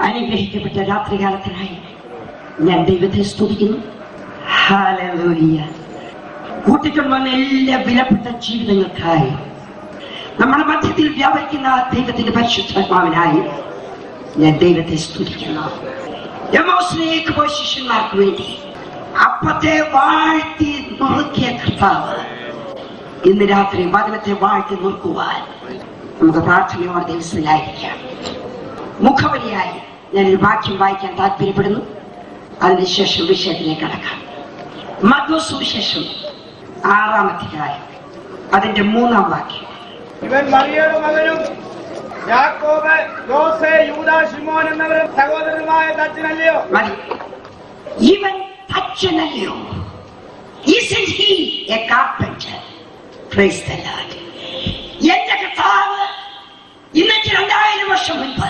അനുഗ്രഹിക്കപ്പെട്ട രാത്രികാലത്തിനായി ഞാൻ ദൈവത്തെ സ്തുതിക്കുന്നു ഹാലലൂയ കൂട്ടിക്കൊണ്ടുവന്ന എല്ലാ വിലപ്പെട്ട ജീവിതങ്ങൾക്കായി നമ്മുടെ മധ്യത്തിൽ വ്യാപരിക്കുന്ന ദൈവത്തിന്റെ പരിശുദ്ധാത്മാവിനായി ഞാൻ ദൈവത്തെ സ്തുതിക്കുന്നു എമോസിലേക്ക് പോയ ശിഷ്യന്മാർക്ക് വേണ്ടി അപ്പത്തെ വാഴ്ത്തി നുറുക്കിയ കർത്താവ് ഇന്ന് രാത്രി വചനത്തെ വാഴ്ത്തി നുറുക്കുവാൻ നമുക്ക് പ്രാർത്ഥനയോടെ ദിവസത്തിലായിരിക്കാം മുഖവരിയായി ഞാനൊരു വാക്യം വായിക്കാൻ താല്പര്യപ്പെടുന്നു അതിനുശേഷം വിഷയത്തിലേക്ക് കടക്കാം മധു സുവിശേഷം ആറാമധ്യായം അതിന്റെ മൂന്നാം വാക്യം ഇവൻ മറിയയുടെ മകനും യാക്കോബ് യോസെ യൂദാ ഷിമോൻ എന്നവരും സഹോദരനുമായ തച്ചനല്ലയോ മതി ഇവൻ തച്ചനല്ലയോ Isn't he a carpenter? Praise the Lord. എന്റെ കർത്താവ് ഇന്നത്തെ രണ്ടായിരം വർഷം മുൻപ്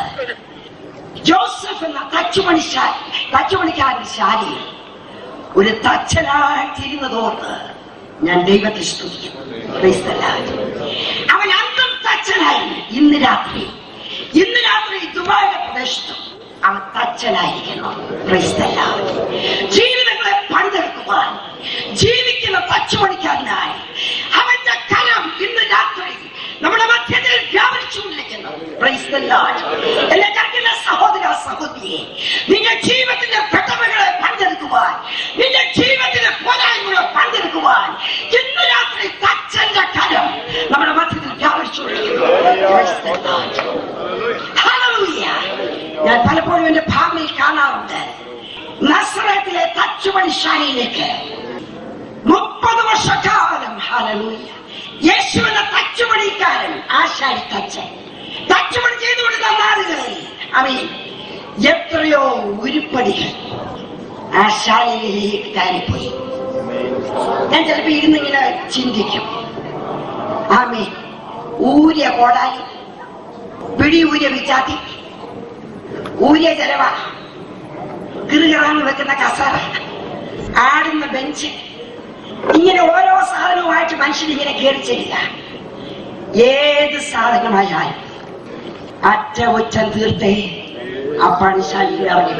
ജോസഫ് എന്ന തച്ചുമണിശാലി തച്ചുമണിക്കാരൻ ശാലിയിൽ ഒരു തച്ചനായിട്ടിരുന്നതോർത്ത് ഞാൻ ദൈവത്തെ സ്തുതിക്കുന്നു Praise the Lord. അവൻ അന്നും തച്ചനായിരുന്നു ഇന്ന് രാത്രി ഇന്ന് രാത്രി ദുബായിയുടെ പ്രദേശത്തും അവൻ തച്ചനായിരിക്കുന്നു Praise the Lord. ജീവിതങ്ങളെ പണിതെടുക്കുവാൻ ജീവിക്കുന്ന തച്ചുപണിക്കാരനായി അവന്റെ കരം ഇന്ന് രാത്രി നമ്മുടെ മധ്യത്തിൽ വ്യാപരിച്ചുകൊണ്ടിരിക്കുന്നു Praise the Lord. എന്നെ കേൾക്കുന്ന സഹോദര സഹോദരിയെ നിന്റെ ജീവിതത്തിന്റെ പെട്ടവകളെ പണ്ടെടുക്കുവാൻ നിന്റെ ജീവിതത്തിലെ പോരായ്മകളെ പണ്ടെടുക്കുവാൻ ഇന്ന് രാത്രി തച്ചന്റെ കരം നമ്മുടെ മധ്യത്തിൽ വ്യാപരിച്ചുകൊണ്ടിരിക്കുന്നു Praise the Lord. Hallelujah. ഞാൻ പലപ്പോഴും എന്റെ ഭാവനയിൽ കാണാറുണ്ട് നസ്രത്തിലെ തച്ചുപണിശാലയിലേക്ക് മുപ്പത് വർഷക്കാലം ഹലലൂയ യേശുവിന്റെ തച്ചുപണിക്കാരൻ ആശാരി തച്ചൻ തച്ചുപണി ചെയ്തുകൊടുത്ത നാടുകളിൽ അവൻ എത്രയോ ഉരുപ്പടികൾ ആ ശാലയിലേക്ക് കയറിപ്പോയി ഞാൻ ചിലപ്പോ ഇരുന്നിങ്ങനെ ചിന്തിക്കും ആമേ ഊരിയ കോടാലി പിടി ഊരിയ വിച്ചാത്തി ഊരിയ ചെലവ കിറുകിറാന്ന് വെക്കുന്ന കസേര ആടുന്ന ബെഞ്ച് ഇങ്ങനെ ഓരോ സാധനവുമായിട്ട് മനുഷ്യൻ ഇങ്ങനെ കയറി ചെല്ലുക ഏത് സാധനമായാലും അറ്റ ഉച്ചം തീർത്തേ ആ പണിശാലിയിൽ ഇറങ്ങി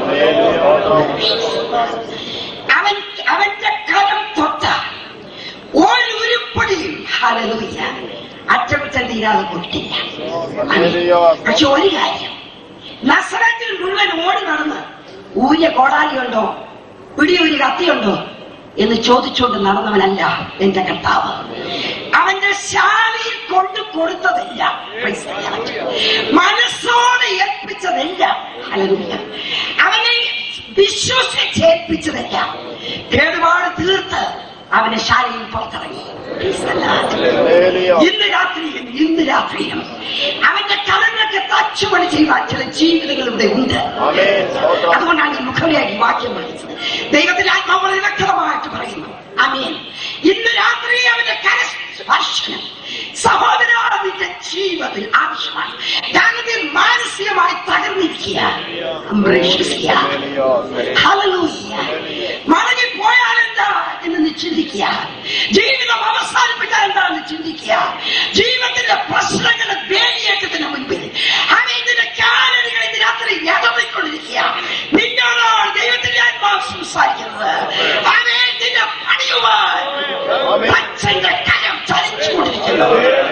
അവൻ അവന്റെ കരം തൊട്ട ഒരു ഉരുപ്പടിയും ഹലലൂയ അറ്റകുറ്റം തീരാതെ കൊടുത്തില്ല പക്ഷെ ഒരു കാര്യം നസറത്തിൽ മുഴുവൻ ഓടി നടന്ന് ഊരിയ കോടാലിയുണ്ടോ പിടിയൂരി കത്തിയുണ്ടോ എന്ന് ചോദിച്ചുകൊണ്ട് നടന്നവനല്ല എന്റെ കർത്താവ് അവന്റെ ശാലയിൽ കൊണ്ട് കൊടുത്തതല്ല Praise the Lord. മനസ്സോടെ ഏൽപ്പിച്ചതല്ല ഹല്ലേലൂയ. അവനെ വിശ്വസിച്ചേൽപ്പിച്ചതല്ല കേടുപാട് തീർത്ത് അവനെ ശാലയിൽ പുറത്തിറങ്ങി Praise the Lord. ഇന്ന് രാത്രിയും ഇന്ന് രാത്രിയും അവന്റെ കലങ്ങൾക്ക് തച്ചുപണി ചെയ്യുവാൻ ചില ജീവിതങ്ങൾ ഇവിടെ ഉണ്ട് അതുകൊണ്ടാണ് ഈ മുഖവിയായി വാക്യം പഠിച്ചത് ദൈവത്തിന്റെ ആത്മാവ് വളരെ വ്യക്തമായിട്ട് പറയുന്നു അമീൻ ഇന്ന് രാത്രി അവന്റെ കരസ്പർശനം സഹോദരാദിന്റെ ജീവിതത്തിൽ ആവശ്യമാണ് ഞാനതിൽ മാനസികമായി തകർന്നിരിക്കുക സംരക്ഷിക്കുക ഹല്ലേലൂയ. മടങ്ങിപ്പോയാൽ എന്താ എന്ന് നീ ചിന്തിക്കുക ജീവിതം അവസാനിപ്പിക്കാൻ എന്താണെന്ന് ചിന്തിക്കുക ജീവിതത്തിന്റെ പ്രശ്നങ്ങളുടെ വേലിയേറ്റത്തിന് മുൻപിൽ അവൻ ഇതിന്റെ കാലടികൾ ഇന്ന് രാത്രി യഥമിക്കൊണ്ടിരിക്കുക നിന്നോടാണ് ദൈവത്തിന്റെ ആത്മാവ് സംസാരിക്കുന്നത് അവൻ നിന്നെ പണിയുവാൻ പച്ചന്റെ കരം ചലിച്ചുകൊണ്ടിരിക്കുന്നു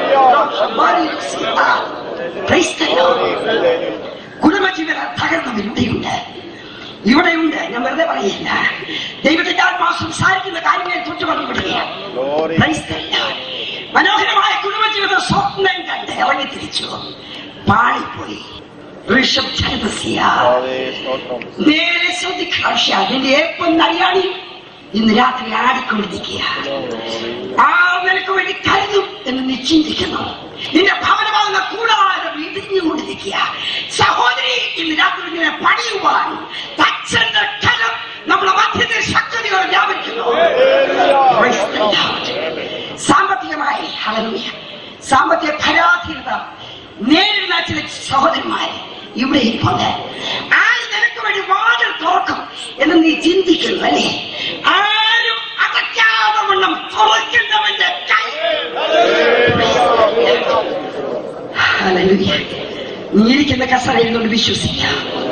Praise the Lord. കുടുംബജീവന തകർന്നവരുടെയുണ്ട് ഇവിടെയുണ്ട് ഞാൻ വെറുതെ പറയില്ല ദൈവത്തിന്റെ ആത്മാവ് സംസാരിക്കുന്ന കാര്യങ്ങൾ തൊട്ട് പറഞ്ഞു വിടുകയാണ് Praise the Lord. മനോഹരമായ കുടുംബജീവിത സ്വപ്നം കണ്ട് ഇറങ്ങി തിരിച്ചു പാളിപ്പോയി ഋഷഭ് ഛന്ദസ്യ നേരെ ശ്രദ്ധിക്കുക നിന്റെ ഏപ്പം നടിയാടി ഇന്ന് രാത്രി ആടിക്കൊണ്ടിരിക്കുക ആ നിനക്ക് വേണ്ടി കരുതും എന്ന് നീ ചിന്തിക്കുന്നു നിന്റെ ഭവനമാകുന്ന കൂടാരം ഇടിഞ്ഞുകൊണ്ടിരിക്കുക സഹോദരി ഇന്ന് രാത്രി ഇങ്ങനെ പണിയുവാൻ തച്ചന്റെ കലം നമ്മുടെ മധ്യത്തിൽ ശക്തിയോടെ വ്യാപിക്കുന്നു Praise the Lord. സാമ്പത്തികമായി ഹല്ലേലൂയ സാമ്പത്തിക പരാധീനത നേരിടുന്ന ചില സഹോദരന്മാര് ഇവിടെ ഇരിപ്പുണ്ട് ആര് നിനക്ക് വേണ്ടി വാതിൽ തുറക്കും എന്ന് നീ ചിന്തിക്കുന്നു അല്ലേ ആരും അടയ്ക്കാതെ വണ്ണം തുറക്കുന്നവന്റെ കൈ ഹല്ലേലൂയ നീ ഇരിക്കുന്ന കസറയിൽ കൊണ്ട് വിശ്വസിക്കാം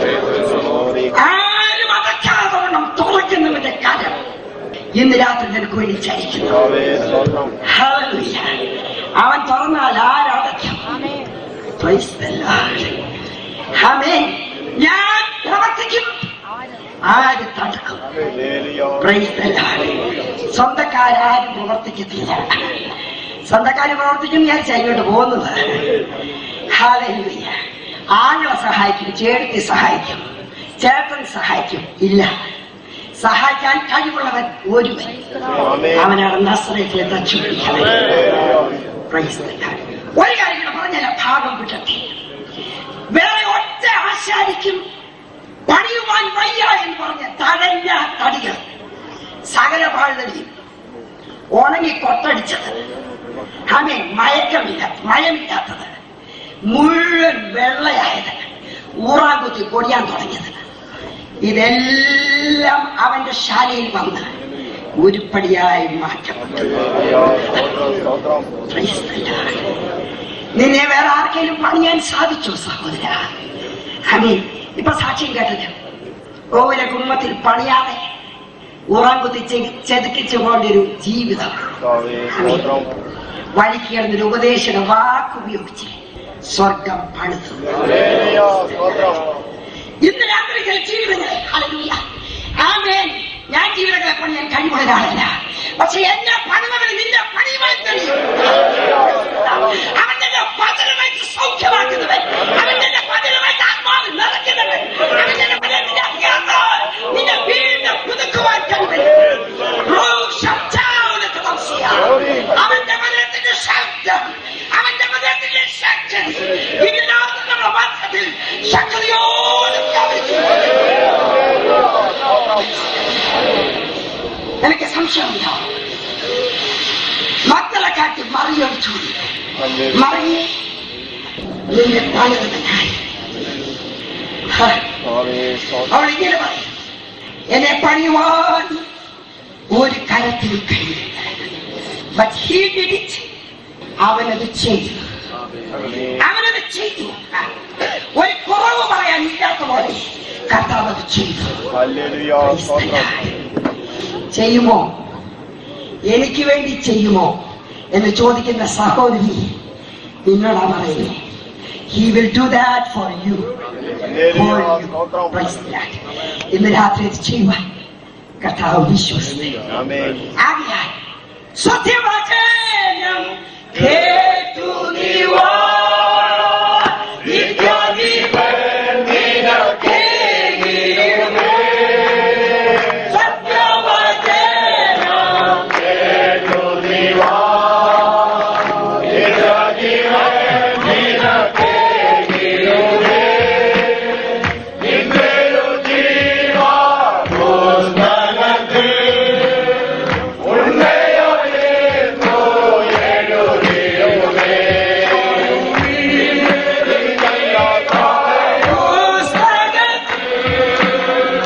ആരും അടയ്ക്കാതെ വണ്ണം തുറക്കുന്നവന്റെ കാലം ഇന്ന് രാത്രി നിനക്ക് വേണ്ടി ചരിക്കുന്നു ഹല്ലേലൂയ. അവൻ തുറന്നാൽ ആരടയ്ക്കും Praise the Lord. ആമേൻ. ഞാൻ പ്രവർത്തിക്കും ആര് തടുക്കും Praise the Lord. സ്വന്തക്കാരും പ്രവർത്തിക്കത്തില്ല സ്വന്തക്കാര് പ്രവർത്തിക്കും ഞാൻ ഇങ്ങോട്ട് പോകുന്നത് ഹാലൂയ ആങ്ങളെ സഹായിക്കും ചേട്ടത്തി സഹായിക്കും ചേട്ടൻ സഹായിക്കും ഇല്ല സഹായിക്കാൻ കഴിവുള്ളവൻ ഒരുവൻ അവനാണ് നസ്രയത്തിലെ തച്ചു Praise the Lord. ഒരു കാര്യം കൂടെ പറഞ്ഞല്ല ഭാഗം വിട്ടത്തെ വേറെ ഒറ്റ ആശാരിക്കും പണിയുവാൻ വയ്യ എന്ന് പറഞ്ഞ തടഞ്ഞ തടികൾ സകല പാഴുതടിയും ഉണങ്ങി കൊട്ടടിച്ചത് ആമേ മയക്കമില്ല മയമില്ലാത്തത് മുഴുവൻ വെള്ളയായത് ഊറാകുത്തി പൊടിയാൻ തുടങ്ങിയത് ഇതെല്ലാം അവന്റെ ശാലയിൽ വന്ന് ഉരുപ്പടിയായി മാറ്റപ്പെട്ടു Praise the Lord. നിന്നെ വേറെ ആർക്കെങ്കിലും പണിയാൻ സാധിച്ചോ സഹോദര അമീൻ ഇപ്പൊ സാക്ഷ്യം കേട്ടത് ഓവിലെ കുടുംബത്തിൽ പണിയാതെ ഉറങ്കുത്തി ചെതുക്കിച്ചു പോണ്ടൊരു ജീവിതം വഴിക്ക് കിടന്നൊരു ഉപദേശക വാക്കുപയോഗിച്ച് സ്വർഗം പണിതു ഇന്ന് രാത്രി ചില ജീവിതങ്ങളെ ഹല്ലേലൂയ. ആമേൻ ഞാൻ ജീവിതങ്ങളെ പണിയാൻ കഴിവുള്ള ഒരാളല്ല പക്ഷെ എന്നെ പണിതവന് നിന്റെ പണിയുമായി കഴിയും അവൻ നിന്നെ പതിരമായിട്ട് സൗഖ്യമാക്കുന്നവൻ അവൻ നിന്നെ പതിരമായിട്ട് ആത്മാവ് നിറയ്ക്കുന്നവൻ അവൻ നിന്നെ പതിരത്തിന്റെ അധികാരത്താൽ നിന്നെ വീണ്ടും പുതുക്കുവാൻ കഴിവൻ അവന്റെ പതിരത്തിന്റെ ശബ്ദം അവന്റെ പതിരത്തിന്റെ ശക്തി ഇതിനകത്ത് നമ്മുടെ മധ്യത്തിൽ ശക്തിയോടെ വ്യാപരിക്കും. എനിക്ക് സംശയമില്ല മക്കളെ കാട്ടി മറിയൊഴിച്ചു മറിഞ്ഞ് നിന്റെ പണിതവനായി ഹ, അവൾ ഇങ്ങനെ പറയും എന്നെ പണിയുവാൻ ഒരു കരത്തിൽ കഴിയില്ല But he did it. അവനത് ചെയ്തു അവനത് ചെയ്തു ആ, ഒരു കുറവ് പറയാൻ ഇല്ലാത്ത പോലെ കർത്താവ് അത് ചെയ്തു Praise the Lord. ചെയ്യുമോ എനിക്ക് വേണ്ടി ചെയ്യുമോ എന്ന് ചോദിക്കുന്ന സഹോദരി നിന്നോടാ പറയുന്നു he will do that for you ഇന്ന് രാത്രി ഇത് ചെയ്യുവാൻ കർത്താവ് വിശ്വസിക്കുന്നു ആകയാൽ സത്യവചനം കേട്ടു നീ വാ. നിത്യജീവൻ നിനക്കേകിടുമേ. സത്യവചനം പുസ്തകത്തിൽ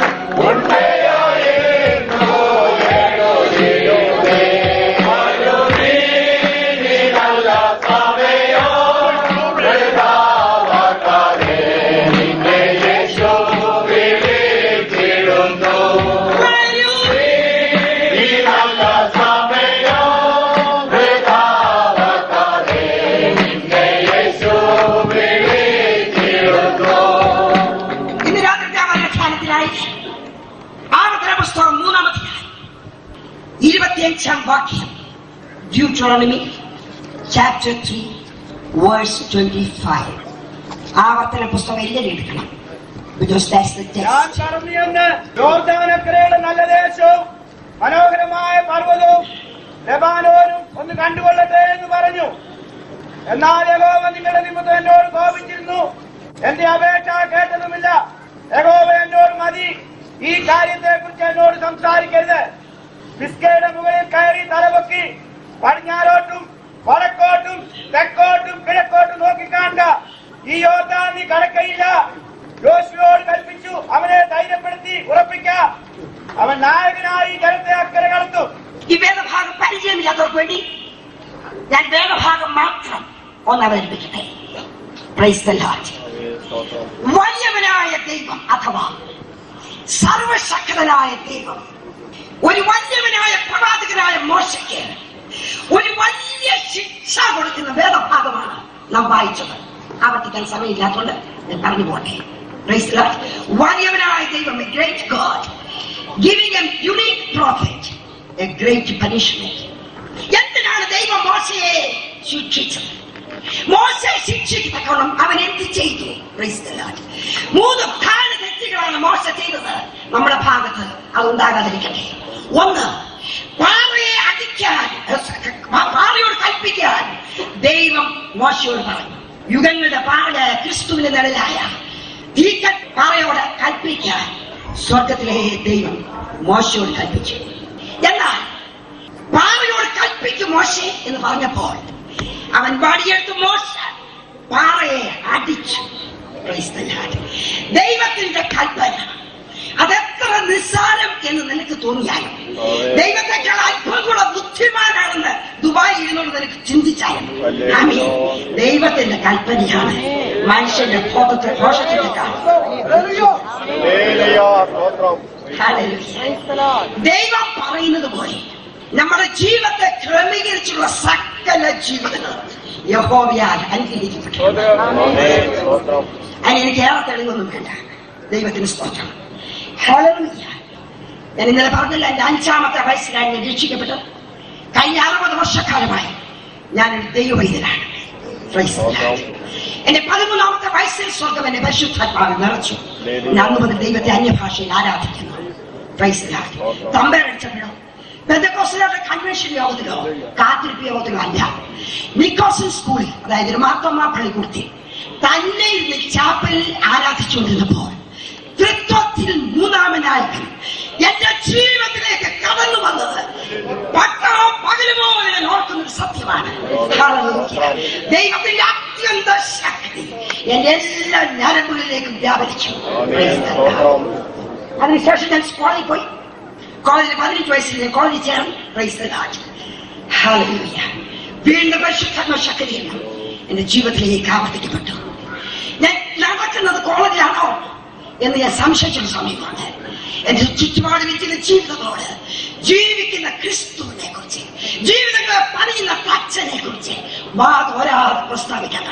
ഇന്ന് രാത്രിത്തെ വ്യാഖ്യാനത്തിനായി ആവർത്തന പുസ്തകം മൂന്നാമത്തെ ഇരുപത്തിയഞ്ചാം വാക്യം Deuteronomy chapter three verse twenty five ആവർത്തന പുസ്തകം എല്ലാവരും എടുക്കണം ബിക്കോസ് ദാറ്റ്സ് ദ ഞാൻ ടെക്സ്റ്റ് കടന്നു ചെന്ന് യോർദാനക്കരയുടെ നല്ല ദേശവും മനോഹരമായ പർവ്വതവും ലബാനോനും ഒന്ന് കണ്ടുകൊള്ളട്ടെ എന്ന് പറഞ്ഞു എന്നാൽ യഹോവ നിങ്ങളുടെ നിമിത്തം എന്നോട് കോപിച്ചിരുന്നു എന്റെ അപേക്ഷ കേട്ടതുമില്ല യഹോവ എന്നോട് മതി ഈ കാര്യത്തെ കുറിച്ച് എന്നോട് സംസാരിക്കരുത് പിസ്കയുടെ മുകളിൽ കയറി തലപൊക്കി പടിഞ്ഞാറോട്ടും വടക്കോട്ടും തെക്കോട്ടും കിഴക്കോട്ടും നോക്കിക്കാണുക ഈ യോർദാൻ നീ കടക്കയില്ല യോശുവോട് കൽപ്പിച്ചു അവനെ ധൈര്യപ്പെടുത്തി ഉറപ്പിക്കാം അവൻ നായകനായി ജനത്തെ അക്കരെ കടത്തും ഈ വേദഭാഗം പരിചയമില്ലാത്തവർക്ക് വേണ്ടി ഞാൻ വേദഭാഗം മാത്രം ഒന്ന് അവതരിപ്പിക്കട്ടെ പ്രൈസ് ദ ലോർഡ് വലിയവനായ ദൈവം അഥവാ സർവശക്തനായ ദൈവം ഒരു വലിയവനായ പ്രവാചകനായ മോശയ്ക്ക് ഒരു വലിയ ശിക്ഷ കൊടുക്കുന്ന വേദഭാഗമാണ് നാം വായിച്ചത് ആവർത്തിക്കാൻ സമയമില്ലാത്തതുകൊണ്ട് ഞാൻ പറഞ്ഞു പോട്ടെ Praise the Lord. വലിയവനായ ദൈവം a great God giving a unique prophet a great punishment എന്തിനാണ് ദൈവം മോശയെ ശിക്ഷിച്ചത് മോശയെ ശിക്ഷിക്കത്തക്കോണം അവൻ എന്ത് ചെയ്തു Praise the Lord. മൂന്ന് പ്രധാന തെറ്റുകളാണ് മോശ ചെയ്തത് നമ്മുടെ ഭാഗത്ത് അതുണ്ടാകാതിരിക്കട്ടെ ഒന്ന് പാറയെ അടിക്കാൻ പാറയോട് കൽപ്പിക്കാൻ ദൈവം മോശയോട് പറഞ്ഞു യുഗങ്ങളുടെ പാറയായ ക്രിസ്തുവിന്റെ നിഴലായ തീക്ക പാറയോട് കൽപ്പിക്കാൻ സ്വർഗത്തിലെ ദൈവം മോശയോട് കൽപ്പിച്ചു എന്നാൽ പാറയോട് കൽപ്പിക്കും മോശെ എന്ന് പറഞ്ഞപ്പോൾ അവൻ വടിയെടുത്ത് മോശ പാറയെ അടിച്ചു Praise the Lord. ദൈവത്തിന്റെ കൽപ്പന അതെത്ര നിസ്സാരം എന്ന് നിനക്ക് തോന്നിയാലും ദൈവത്തെക്കാൾ അല്പം കൂടെ ബുദ്ധിമാനാണെന്ന് ദുബായി ഇരുന്നോണ്ട് നിനക്ക് ചിന്തിച്ചാലും ആമേൻ. ദൈവത്തിന്റെ കൽപ്പനയാണ് മനുഷ്യന്റെ ബോധത്തെ ദോഷത്തിന്റെ കാരണം Hallelujah. ദൈവം പറയുന്നത് പോലെ നമ്മുടെ ജീവിതത്തെ ക്രമീകരിച്ചുള്ള സകല ജീവിതങ്ങളും യഹോവയാൽ അനുഗ്രഹിക്കപ്പെട്ടു അതിന് എനിക്ക് ഏറെ തെളിവൊന്നും വേണ്ട ദൈവത്തിന് സ്തോത്രം ഹല്ലേലൂയ. ഞാൻ ഇന്നലെ പറഞ്ഞില്ല എന്റെ അഞ്ചാമത്തെ വയസ്സിലാണ് ഞാൻ രക്ഷിക്കപ്പെട്ടത് കഴിഞ്ഞ അറുപത് വർഷക്കാലമായി ഞാനൊരു ദൈവവൈദ്യനാണ് Praise the Lord. എന്റെ പതിമൂന്നാമത്തെ വയസ്സിൽ സ്വർഗം എന്നെ പരിശുദ്ധാത്മാവിൽ നിറച്ചു ഞാൻ അന്ന് മുതൽ ദൈവത്തെ അന്യഭാഷയിൽ ആരാധിക്കുന്നു Praise the Lord. തമ്പേരടിച്ചപ്പോഴോ പെന്തക്കോസ്തലുകളുടെ കൺവെൻഷൻ യോഗത്തിലോ കാത്തിരിപ്പ് യോഗത്തിലോ അല്ല നിക്കോസൻ സ്കൂളിൽ അതായത് ഒരു മാത്തമ്മ പള്ളിക്കൂടത്തിൽ തന്നെ ഇരുന്ന് ചാപ്പലിൽ ആരാധിച്ചുകൊണ്ടിരുന്നപ്പോൾ തൃത്വത്തിൽ മൂന്നാമനായി എന്റെ ജീവിതത്തിലേക്ക് കടന്നു വന്നത് പട്ടണോ പകലുമോ ഞാൻ ഓർക്കുന്ന ഒരു സത്യമാണ് Hallelujah. ദൈവത്തിന്റെ അത്യന്ത ശക്തി എന്റെ എല്ലാ ഞരമ്പുകളിലേക്കും വ്യാപരിച്ചു Praise the Lord. അതിനുശേഷം ഞാൻ കോളേജിൽ പോയി കോളേജിൽ പതിനഞ്ച് വയസ്സിൽ ഞാൻ കോളേജിൽ ചേർന്നു Praise the Lord. Hallelujah. വീണ്ടും പരിശുദ്ധാത്മ ശക്തിയാണ് എന്റെ ജീവിതത്തിലേക്ക് ആവർത്തിക്കപ്പെട്ടു ഞാൻ നടക്കുന്നത് കോളേജിലാണോ എന്ന് ഞാൻ സംശയിച്ചൊരു സമയമാണ് എന്റെ ചുറ്റുപാട് വെച്ചിരുന്ന ജീവിതങ്ങളോട് ജീവിക്കുന്ന ക്രിസ്തുവിനെ കുറിച്ച് ജീവിതങ്ങളെ പണിയുന്ന അച്ഛനെ കുറിച്ച് വാദോരാതെ പ്രസ്താവിക്കാൻ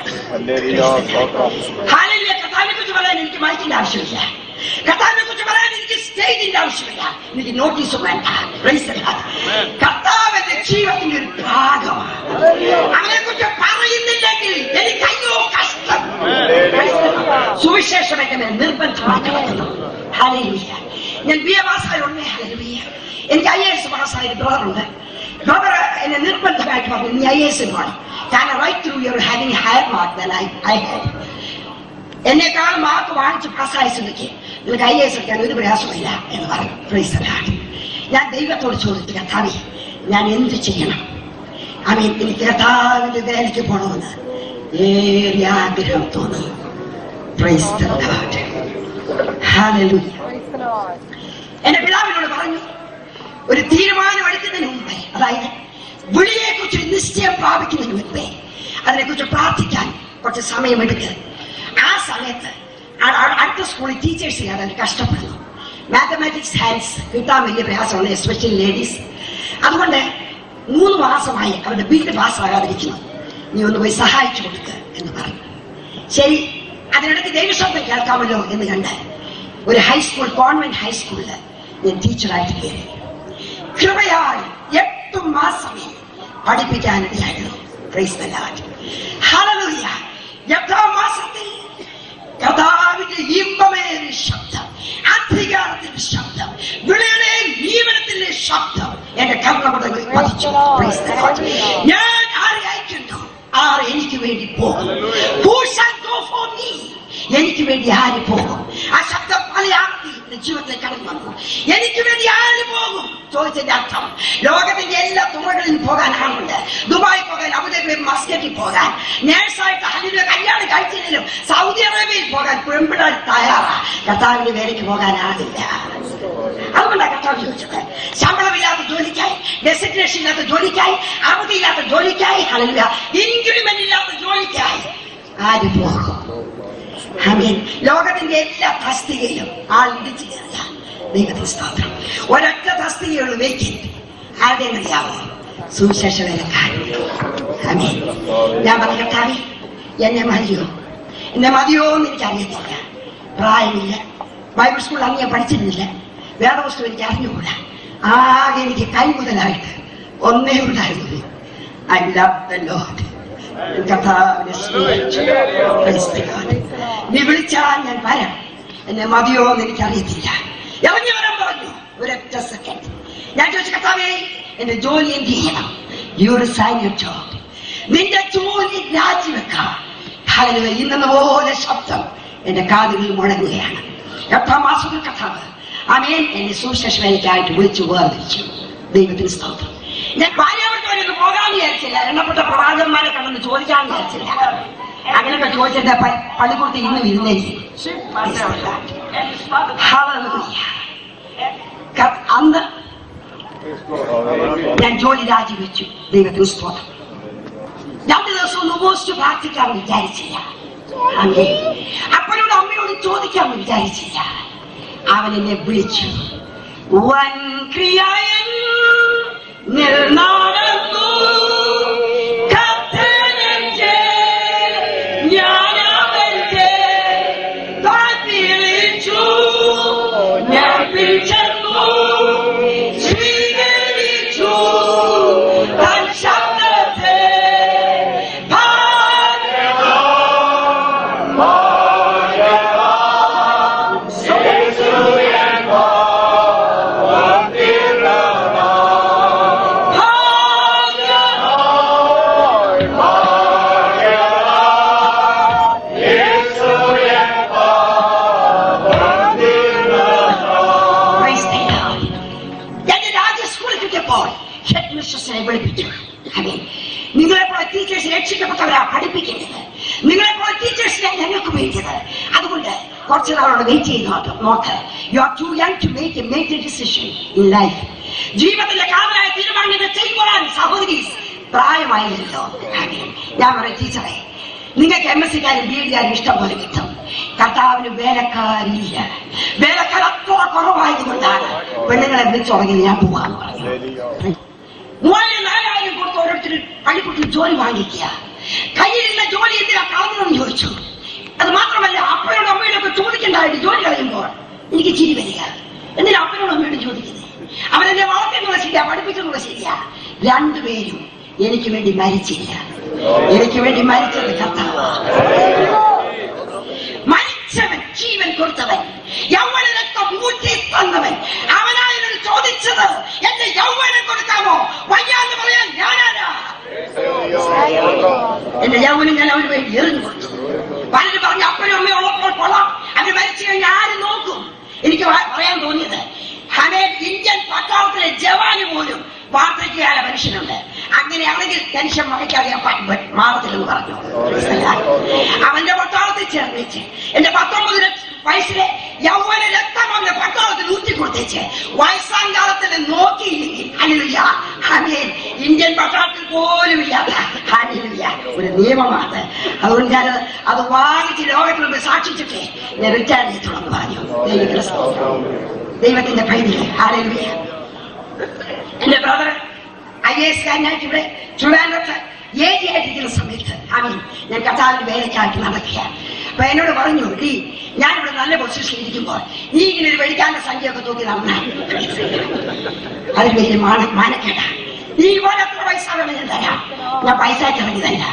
ഹാലല്യ കഥാവിനെ കുറിച്ച് പറയാൻ എനിക്ക് മൈക്കിന്റെ ആവശ്യമില്ല കഥാവിനെ കുറിച്ച് പറയാൻ എനിക്ക് സ്റ്റേജിന്റെ ആവശ്യമില്ല എനിക്ക് നോട്ടീസും വേണ്ട Praise the Lord. കർത്താവിന്റെ ജീവിതത്തിന്റെ ഒരു ഭാഗമാണ് അവനെ കുറിച്ച് പറയുന്നില്ലെങ്കിൽ എനിക്ക് അയ്യോ കഷ്ടം Praise the Lord. സുവിശേഷം എന്റെ മേൽ നിർബന്ധമായി കിടക്കുന്നു ഹല്ലേലൂയ ഞാൻ ബി എ പാസ്സായ ഉടനെ ഹല്ലേലൂയ എനിക്ക് ഐ എസ് പാസ്സായ ഒരു ബ്രദറുണ്ട് ബ്രദർ എന്നെ നിർബന്ധമായിട്ട് പറഞ്ഞു നീ ഐ എസ് പോകണം കാരണം right true you're having higher mark than I I have എന്നെക്കാൾ മാർക്ക് വാങ്ങിച്ച് പാസ്സായ സ്ഥിതിക്ക് നിനക്ക് ഐ എസ് എടുക്കാൻ ഒരു പ്രയാസമില്ല എന്ന് പറഞ്ഞു Praise the Lord. ഞാൻ ദൈവത്തോട് ചോദിച്ചു കർത്താവേ ഞാൻ എന്ത് ചെയ്യണം അവൻ എനിക്ക് കർത്താവിന്റെ വേലയ്ക്ക് പോകണമെന്ന് ഏറെ ആഗ്രഹം തോന്നി Praise the Lord. Hallelujah. എന്റെ പിതാവിനോട് പറഞ്ഞു ഒരു തീരുമാനം എടുക്കുന്നതിന് മുമ്പേ അതായത് വിളിയെ കുറിച്ച് നിശ്ചയം പ്രാപിക്കുന്നതിന് മുമ്പേ അതിനെക്കുറിച്ച് പ്രാർത്ഥിക്കാൻ കുറച്ച് സമയമെടുക്കുക ആ സമയത്ത് ആ- ആ- അടുത്ത സ്കൂളിൽ ടീച്ചേഴ്സ് ഇല്ലാതെ അവർ കഷ്ടപ്പെടുന്നു മാത്തമാറ്റിക്സ് സയൻസ് കിട്ടാൻ വലിയ പ്രയാസമാണ് എസ്പെഷ്യലി ലേഡീസ് അതുകൊണ്ട് മൂന്ന് മാസമായി അവരുടെ ബില്ല് പാസ്സാകാതിരിക്കുന്നു നീ ഒന്ന് പോയി സഹായിച്ചു കൊടുക്കുക എന്ന് പറഞ്ഞു ശരി അതിനിടയ്ക്ക് ദൈവശബ്ദം കേൾക്കാമല്ലോ എന്ന് കണ്ട് ഒരു ഹൈസ്കൂൾ ഗവൺമെന്റ് ഹൈസ്കൂളിൽ ഞാൻ ടീച്ചറായിട്ട് കയറി കൃപയാൽ എട്ട് മാസമേ പഠിപ്പിക്കാനിടയായിരുന്നു Praise the Lord. Hallelujah. എട്ടാം മാസത്തിൽ കഥാവിന്റെ ഇമ്പമേറിയ ശബ്ദം അധികാരത്തിന്റെ ശബ്ദം വിളിയുടെ നിയമനത്തിന്റെ ശബ്ദം എന്റെ കർണമുടങ്ങിൽ പതിച്ചു Praise the Lord. ഞാൻ ആരെ അയക്കുന്നു ആർ എനിക്ക് വേണ്ടി പോകും Who shall go for me? എനിക്ക് വേണ്ടി ആര് പോകും ആ ശബ്ദം പലയാർത്തി എന്റെ ജീവിതത്തിൽ കടന്നു വന്നു എനിക്ക് വേണ്ടി ആര് പോകും ചോദിച്ചതിന്റെ അർത്ഥം ലോകത്തിന്റെ എല്ലാ തുറകളിലും പോകാൻ ആളുണ്ട് ദുബായി പോകാൻ അബുദാബി മസ്കറ്റിൽ പോകാൻ നേഴ്സായിട്ട് അതിന്റെ കല്യാണം കഴിച്ചതിലും സൗദി അറേബ്യയിൽ പോകാൻ പെൺപിടാൻ തയ്യാറാ കർത്താവിന്റെ വേലയ്ക്ക് പോകാൻ ആളില്ല അതുകൊണ്ടാണ് കർത്താവ് ചോദിച്ചത് ശമ്പളമില്ലാത്ത ജോലിക്കായി ഡെസിഗ്നേഷൻ ഇല്ലാത്ത ജോലിക്കായി അവധിയില്ലാത്ത ജോലിക്കായി അല്ല ഇൻക്രിമെന്റ് ഇല്ലാത്ത ജോലിക്കായി ആര് പോകും ആമേൻ ലോകത്തിന്റെ എല്ലാ തസ്തികയിലും ആൾ ഇടിച്ചു കയറിയ ദൈവത്തിന് സ്തോത്രം ഒരൊറ്റ തസ്തികയുള്ളൂ വേക്കിന്റ് ആരുടെയും അറിയാവോ സുവിശേഷ വേലക്കാരൻ ആമേൻ ഞാൻ പറഞ്ഞു കർത്താവേ എന്നെ മതിയോ എന്നെ മതിയോ എന്ന് എനിക്ക് അറിയത്തില്ല പ്രായമില്ല ബൈബിൾ സ്കൂളിൽ അങ്ങ് ഞാൻ പഠിച്ചിരുന്നില്ല വേദപുസ്തകം എനിക്ക് അറിഞ്ഞുകൂടാ ആകെ എനിക്ക് കൈ മുതലായിട്ട് ഒന്നേ ഉണ്ടായിരുന്നു ഐ ലവ് ദ ലോഡ് കർത്താവിനെ സ്നേഹിച്ചു Praise the God. നീ വിളിച്ചാൽ ഞാൻ വരാം എന്നെ മതിയോ എന്ന് എനിക്ക് അറിയത്തില്ല ഇറങ്ങി വരാൻ പറഞ്ഞു ഒരൊറ്റ സെക്കൻഡ് ഞാൻ ചോദിച്ചു കർത്താവേ എന്റെ ജോലി എന്ത് ചെയ്യണം യു റിസൈൻ യുവർ ജോബ് നിന്റെ ജോലി രാജിവെക്കാം ഹല്ലേലൂയ. ഇന്നെന്ന പോലെ ശബ്ദം എന്റെ കാതുകളിൽ മുഴങ്ങുകയാണ് എട്ടാം മാസത്തിൽ കഥാവ് അമേൻ എന്നെ സുവിശേഷ വേലയ്ക്കായിട്ട് വിളിച്ചു വേർതിരിച്ചു ദൈവത്തിന് സ്തോത്രം ഞാൻ ഭാര്യാവർക്ക് വേണ്ടി പോകാൻ വിചാരിച്ചില്ല എണ്ണപ്പെട്ട പ്രവാചകന്മാരെ കണ്ടെന്ന് ചോദിക്കാൻ വിചാരിച്ചില്ല അങ്ങനെയൊക്കെ ചോദിച്ചിട്ട് പ- പള്ളിക്കൂടത്തിൽ ഇന്നും ഇരുന്നേക്കും അന്ന് ഞാൻ ജോലി രാജിവെച്ചു ദൈവത്തിന് സ്തോത്രം രണ്ടു ദിവസം ഒന്ന് ഉപയോഗിച്ച് പ്രാർത്ഥിക്കാൻ വിചാരിച്ചില്ല അമ്മേ അപ്പനോട് അമ്മയോട് ചോദിക്കാൻ വിചാരിച്ചില്ല അവൻ എന്നെ വിളിച്ചു വൻ ക്രിയൻ നിർനാടന്നു കത്തനന്റെ ജ്ഞാനവന്റെ താഴ്ത്തിയിളിച്ചു ഞാൻ പിടിച്ചെന്നു സ്വീകരിച്ചു തൻ ശബ്ദത്തെ Praise the Lord. എന്റെ രാജ്യ സ്കൂളിൽ കിട്ടിയപ്പോൾ ഹെഡ് മിസ്ട്രസിനെ വിളിപ്പിച്ചു അതെ നിങ്ങളെപ്പോലെ ടീച്ചേഴ്സ് രക്ഷിക്കപ്പെട്ടവരാ പഠിപ്പിക്കേണ്ടത് നിങ്ങളെപ്പോലെ ടീച്ചേഴ്സിനെ ഞങ്ങൾക്ക് വേണ്ടത് അതുകൊണ്ട് കുറച്ച് നാളോട് വെയിറ്റ് ചെയ്ത് നോക്ക് നോക്ക് you are too young to make a make decision in life ജീവിതത്തിന്റെ കാതലായ തീരുമാനങ്ങൾ ചെയ്യുവാൻ സഹോദരി പ്രായമായില്ലല്ലോ ആമേൻ. ഞാൻ പറയും ടീച്ചറെ നിങ്ങൾക്ക് എം എസ് സിക്കാരും ബി എഡുകാരും ഇഷ്ടം പോലെ കിട്ടും കർത്താവിന് വേലക്കാരില്ല വേലക്കാർ അത്ര കുറവായതുകൊണ്ടാണ് പെണ്ണുങ്ങളെ വിളിച്ചുടങ്ങിയത് ഞാൻ പോവാന്ന് പറഞ്ഞു മൂവായിരം നാലായിരം കൊടുത്ത് ഓരോരുത്തർ പള്ളിക്കുട്ടി ജോലി വാങ്ങിക്കുക കയ്യിലുള്ള ജോലി എന്തിനാ കളഞ്ഞതെന്ന് ചോദിച്ചു അത് മാത്രമല്ല അപ്പനോടും അമ്മയോടൊക്കെ ചോദിക്കണ്ടായിട്ട് ജോലി കളയുമ്പോൾ എനിക്ക് ചിരി വരിക എന്തിനാ അപ്പനോടും അമ്മയോടും ചോദിക്കുന്നത് അവരെന്നെ വളർത്തുന്നത് ശരിയാ പഠിപ്പിക്കുന്നത് ശരിയാ രണ്ടുപേരും എനിക്ക് വേണ്ടി മരിച്ചില്ല എനിക്ക് വേണ്ടി മരിച്ചത് കർത്താവാ മരിച്ചവൻ ജീവൻ കൊടുത്തവൻ യൗവന രക്തം ഊറ്റി തന്നവൻ അവനായിരുന്നു ചോദിച്ചത് എന്റെ യൗവനം കൊടുക്കാമോ വയ്യാന്ന് പറയാൻ ഞാനാരാ എന്റെ യൗവനം ഞാൻ അവന് വേണ്ടി എറിഞ്ഞു കൊടുത്തു പലരും പറഞ്ഞു അപ്പനും അമ്മയും ഉള്ളപ്പോൾ കൊള്ളാം അവര് മരിച്ചു കഴിഞ്ഞാൽ ആര് നോക്കും എനിക്ക് വ- പറയാൻ തോന്നിയത് ഹമേ ഇന്ത്യൻ പട്ടാളത്തിലെ ജവാന് പോലും വാർദ്ധക്യകാല മനുഷ്യനുണ്ട് അങ്ങനെയാണെങ്കിൽ ടെൻഷൻ വഹിക്കാതെ ഞാൻ പ- പ- മാറത്തില്ലെന്ന് പറഞ്ഞു അവന്റെ പട്ടാളത്തിൽ ചേർന്നിച്ച് എന്റെ പത്തൊമ്പത് ലക്ഷ- വയസ്സിലെ യൗവന രക്തം അവന്റെ പട്ടാളത്തിൽ ഊറ്റി കൊടുത്തേച്ച് വയസ്സാം കാലത്തിൽ നോക്കിയില്ലെങ്കിൽ ഹല്ലേലൂയ ഹമേൻ ഇന്ത്യൻ പട്ടാളത്തിൽ പോലും ഇല്ലാത്ത ഹല്ലേലൂയ ഒരു നിയമമാണ് അതുകൊണ്ട് ഞാൻ അത് വാങ്ങിച്ച് ലോകത്തിൽ മുമ്പ് സാക്ഷിച്ചിട്ടേ ഞാൻ റിട്ടയർ ചെയ്തിട്ടുള്ളൂ പറഞ്ഞു ദൈവത്തിന്റെ സ്തോത്രം. ദൈവത്തിന്റെ പൈതൽ ഹാലലുയ എന്റെ ബ്രദർ ഐ എസ് കാരനായിട്ട് ഇവിടെ ട്രിവാൻഡ്രത്ത് ഏജ് ആയിട്ടിരിക്കുന്ന സമയത്ത് ആമീൻ ഞാൻ കഥാവിന്റെ വേലയ്ക്കായിട്ട് നടക്കുക അപ്പൊ എന്നോട് പറഞ്ഞു നീ ഞാനിവിടെ നല്ല പൊസിഷനിൽ ഇരിക്കുമ്പോൾ നീ ഇങ്ങനെ ഒരു വെടിക്കാന്റെ സംഖ്യയൊക്കെ തൂക്കി നടന്നാൽ അതിന് വലിയ മാന മാനക്കേട നീ പോലെ എത്ര പൈസ വേണം ഞാൻ തരാം ഞാൻ പൈസ ഇറങ്ങി തരാം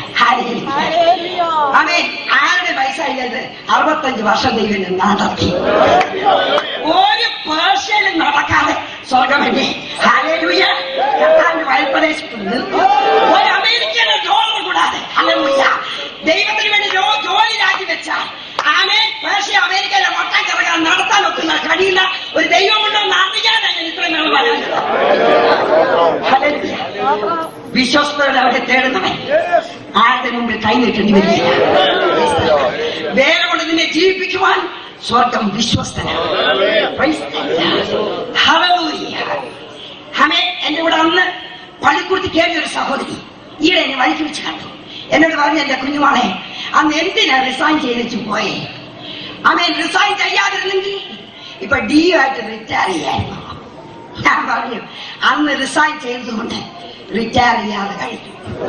ആമേൻ ആരുടെ പൈസ ഇല്ലത് അറുപത്തഞ്ച് വർഷം ദൈവം നടത്തി ഒരു പേർഷ്യയിലും നടക്കാതെ സ്വർഗമല്ലേ ഹാലേലൂയ കർത്താവിന്റെ വയൽപ്രദേശത്ത് നിർത്തി ഒരു അമേരിക്കയുടെ ഡോളർ കൂടാതെ ഹല്ലേലൂയ ദൈവത്തിന് വേണ്ടി ജോ- ജോലി രാജിവെച്ചാൽ ആമേ പേർഷ്യ അമേരിക്കയിലെ വട്ടം കിറങ്ങാൻ നടത്താൻ ഒക്കുന്ന കഴിയുന്ന ഒരു ദൈവമുണ്ടോ അറിയാനാണ് ഞാൻ ഇത്രയും നാൾ പറയുന്നത് ഹല്ലേലൂയ. വിശ്വസ്തരുടെ അവരെ തേടുന്നവൻ ആരുടെ മുമ്പിൽ കൈ നീട്ടേണ്ടി വരികയില്ല വേല കൊണ്ട് നിന്നെ ജീവിപ്പിക്കുവാൻ സ്വർഗം വിശ്വസ്തനാണ് Praise the Lord. Hallelujah. ഹമേ എന്റെ കൂടെ അന്ന് പള്ളിക്കുടുത്ത് കയറിയ ഒരു സഹോദരി ഈയിടെ എന്നെ വഴിക്ക് വെച്ച് കണ്ടു എന്നോട് പറഞ്ഞു എന്റെ കുഞ്ഞുമാളെ അന്ന് എന്തിനാ റിസൈൻ ചെയ്തിട്ട് പോയേ അവൻ റിസൈൻ ചെയ്യാതിരുന്നെങ്കിൽ ഇപ്പൊ ഡി ആയിട്ട് റിട്ടയർ ചെയ്യായിരുന്നു ഞാൻ പറഞ്ഞു അന്ന് റിസൈൻ ചെയ്തതുകൊണ്ട് റിട്ടയർ ചെയ്യാതെ കഴിഞ്ഞു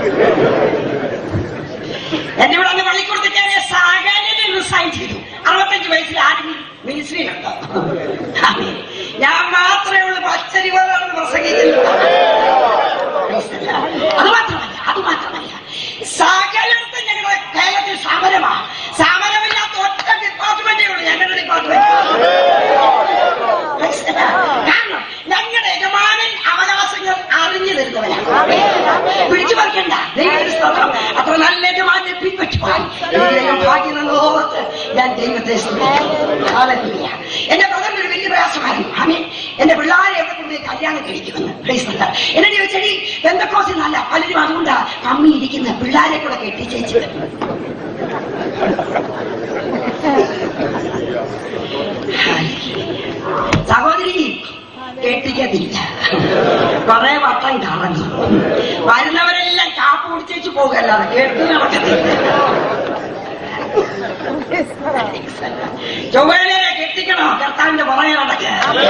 എന്നെ ഇവിടെ അന്ന് പള്ളിക്കൂടത്തിൽ കയറിയ സകലരും റിസൈൻ ചെയ്തു അറുപത്തഞ്ച് വയസ്സിൽ ആരും മിനിസ്ട്രിയിലുണ്ടോ ആമേൻ. ഞാൻ മാത്രമേ ഉള്ളൂ പച്ചരി പോലാണ് പ്രസംഗിക്കുന്നത് അത് മാത്രമല്ല അത് മാത്രമല്ല സകലത്തും ഞങ്ങളുടെ കേരളത്തിൽ സമരമാ സമരമില്ലാത്ത ഒറ്റ ഡിപ്പാർട്ട്മെന്റേ ഉള്ളൂ ഞങ്ങളുടെ ഡിപ്പാർട്ട്മെന്റ് കാരണം ഞങ്ങളുടെ യജമാനൻ അവകാശങ്ങൾ അറിഞ്ഞു തരുന്നവരാണ് പിടിച്ചു പറിക്കണ്ട ദൈവത്തിന് സ്തോത്രം അത്ര നല്ല യജമാനെ പിൻപറ്റി പോയി ദൈവം ഭാഗ്യം ഓർത്ത് ഞാൻ ദൈവത്തെ സ്തുതിക്കുന്നു. ഹല്ലേലൂയ. എന്റെ ബ്രദറിന് ഒരു വലിയ പ്രയാസമായിരുന്നു ആമേ എന്റെ പിള്ളേരെ എവിടെ കൊണ്ടുപോയി കല്യാണം കഴിക്കുമെന്ന് Praise the Lord. എന്നെ ചോദിച്ചടി ബന്ധക്കോസ് നല്ല പലരും അതുകൊണ്ടാ അമ്മി ഇരിക്കുന്ന പിള്ളേരെ കൂടെ കെട്ടിച്ചേച്ചത് സഹോദരി കെട്ടിക്കത്തില്ല കുറെ വട്ടം കറങ്ങും വരുന്നവരെല്ലാം കാപ്പ് കുടിച്ചേച്ച് പോകുകയല്ലാതെ കെട്ടി നടക്കത്തില്ല ചൊവ്വേനെ കെട്ടിക്കണോ കർത്താവിന്റെ പുറകെ നടക്കുക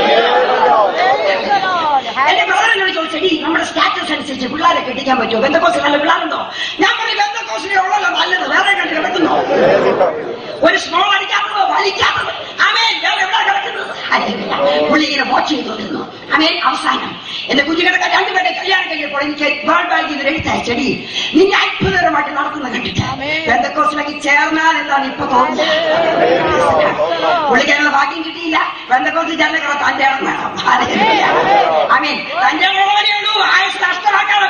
എന്റെ ബ്രദറിനോട് ചോദിച്ചടി നമ്മുടെ സ്റ്റാറ്റസ് അനുസരിച്ച് പിള്ളേരെ കെട്ടിക്കാൻ പറ്റുമോ ബന്ധക്കോസ് നല്ല പിള്ളേരുണ്ടോ ഞാൻ പറയും ബന്ധക്കോസിനെ ഉള്ളല്ലോ നല്ലത് വേറെ കണ്ട് കിടക്കുന്നോ ഒരു സ്മോൾ അടിക്കാത്തത് വലിക്കാത്തത് അമേൻ വേറെ എവിടെ കിടക്കുന്നത് ഹല്ലേലൂയ. പുള്ളി ഇങ്ങനെ വാച്ച് ചെയ്തോണ്ടിരുന്നു അമേൻ അവസാനം എന്റെ കുഞ്ഞുങ്ങളുടെ രണ്ടുപേരുടെ കല്യാണം കഴിഞ്ഞപ്പോൾ എനിക്ക് വേൾഡ് ബാങ്ക് ഇത് എഴുത്തയച്ചടി നിന്നെ അത്ഭുതകരമായിട്ട് നടത്തുന്ന കണ്ടിട്ട് ബന്ധക്കോസിലേക്ക് ചേർന്നാൽ എന്താണ് ഇപ്പൊ തോന്നുന്നത് പുള്ളിക്കാനുള്ള ഭാഗ്യം കിട്ടിയില്ല ബന്ധക്കോസ് ചേർന്ന കിട തന്റെ ഇടം വേണം ഹല്ലേലൂയ. അമേൻ തന്റെ ഉള്ളവരേ ഉള്ളൂ ആയുസ് നഷ്ടമാക്കാതെ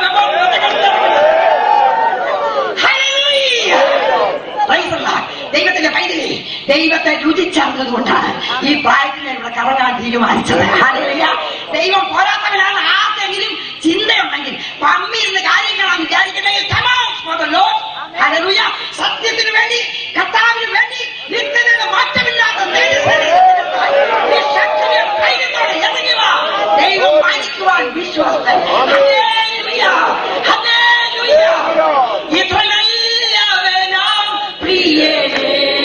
ഹല്ലേലൂയ. Praise the Lord. ദൈവത്തിന്റെ പൈതലേ ദൈവത്തെ രുചിച്ചറിഞ്ഞത് കൊണ്ടാണ് ഈ പ്രായത്തിൽ ഞാൻ ഇവിടെ കറങ്ങാൻ തീരുമാനിച്ചത് ഹല്ലേലൂയ. ദൈവം പോരാത്തവനാണ് ആർക്കെങ്കിലും ചിന്തയുണ്ടെങ്കിൽ പമ്മിരുന്ന് കാര്യങ്ങളാണ് വിചാരിക്കുന്നെങ്കിൽ come out for the Lord. Hallelujah. സത്യത്തിന് വേണ്ടി കർത്താവിന് വേണ്ടി നിത്യതയുടെ മാറ്റമില്ലാത്ത നേടിസേനകൾക്കായി ഈ ശക്തിയുടെ ധൈര്യത്തോടെ ഇറങ്ങുക. ദൈവം മാനിക്കുവാൻ വിശ്വാസം ഹല്ലേലൂയ. ഹല്ലേലൂയ. ഇത്ര നല്ലവനാം പ്രിയനേ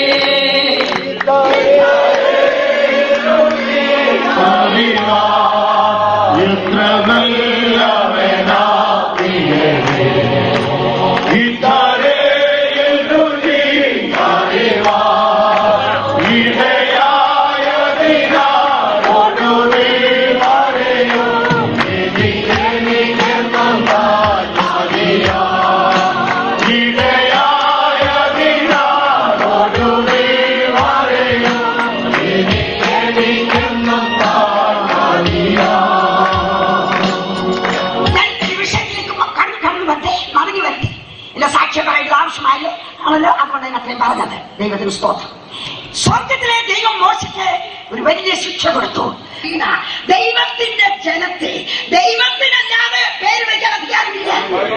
ഞാൻ ഈ വിഷയത്തിലേക്ക് മ- കടന്നു കടന്നു വരട്ടെ മടങ്ങി വരട്ടെ എന്റെ സാക്ഷ്യമായിട്ടുള്ള ആവശ്യമായല്ലോ ആണല്ലോ അതുകൊണ്ട് ഞാൻ അത്രയും പറഞ്ഞത് ദൈവത്തിന് സ്തോത്രം സ്വർഗത്തിലെ ദൈവം മോശയ്ക്ക് ഒരു വലിയ ശിക്ഷ കൊടുത്തു ഇതാ, ദൈവത്തിന്റെ ജനത്തെ ദൈവത്തിനല്ലാതെ പേര് വയ്ക്കാൻ അധികാരമില്ല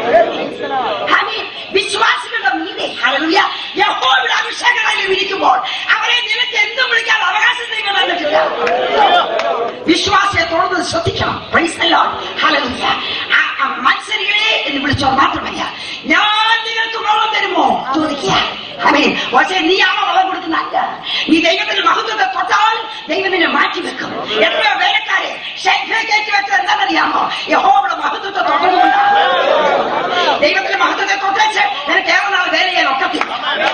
ആമേൻ. വിശ്വാസികളുടെ മീതെ ഹല്ലേലൂയ യഹോവയുടെ അഭിഷേകങ്ങളിൽ ഇരിക്കുമ്പോൾ അവരെ നിനക്ക് എന്തും വിളിക്കാൻ അവകാശം ദൈവം തന്നിട്ടില്ല വിശ്വാസിയെ തുറന്നത് ശ്രദ്ധിക്കണം Praise the Lord. Hallelujah. ആ ആ മത്സരികളെ എന്ന് വിളിച്ചോ മാത്രമല്ല ഞാൻ നിങ്ങൾക്ക് വെള്ളം തരുമോ ചോദിക്കുക അമേൻ പക്ഷേ നീയാണോ വെള്ളം കൊടുക്കുന്നല്ല നീ ദൈവത്തിന്റെ മഹത്വത്തെ തൊട്ടാൽ ദൈവം നിന്നെ മാറ്റി വെക്കും എത്രയോ വേലക്കാരെ കയറ്റി വെച്ചത് എന്താണെന്നറിയാമോ യഹോവയുടെ മഹത്വത്തെ തൊട്ടതുകൊണ്ടാണ് ദൈവത്തിന്റെ മഹത്വത്തെ തൊട്ടേച്ച് നിനക്ക് ഏറെ നാൾ വേല ചെയ്യാൻ ഒക്കത്തില്ല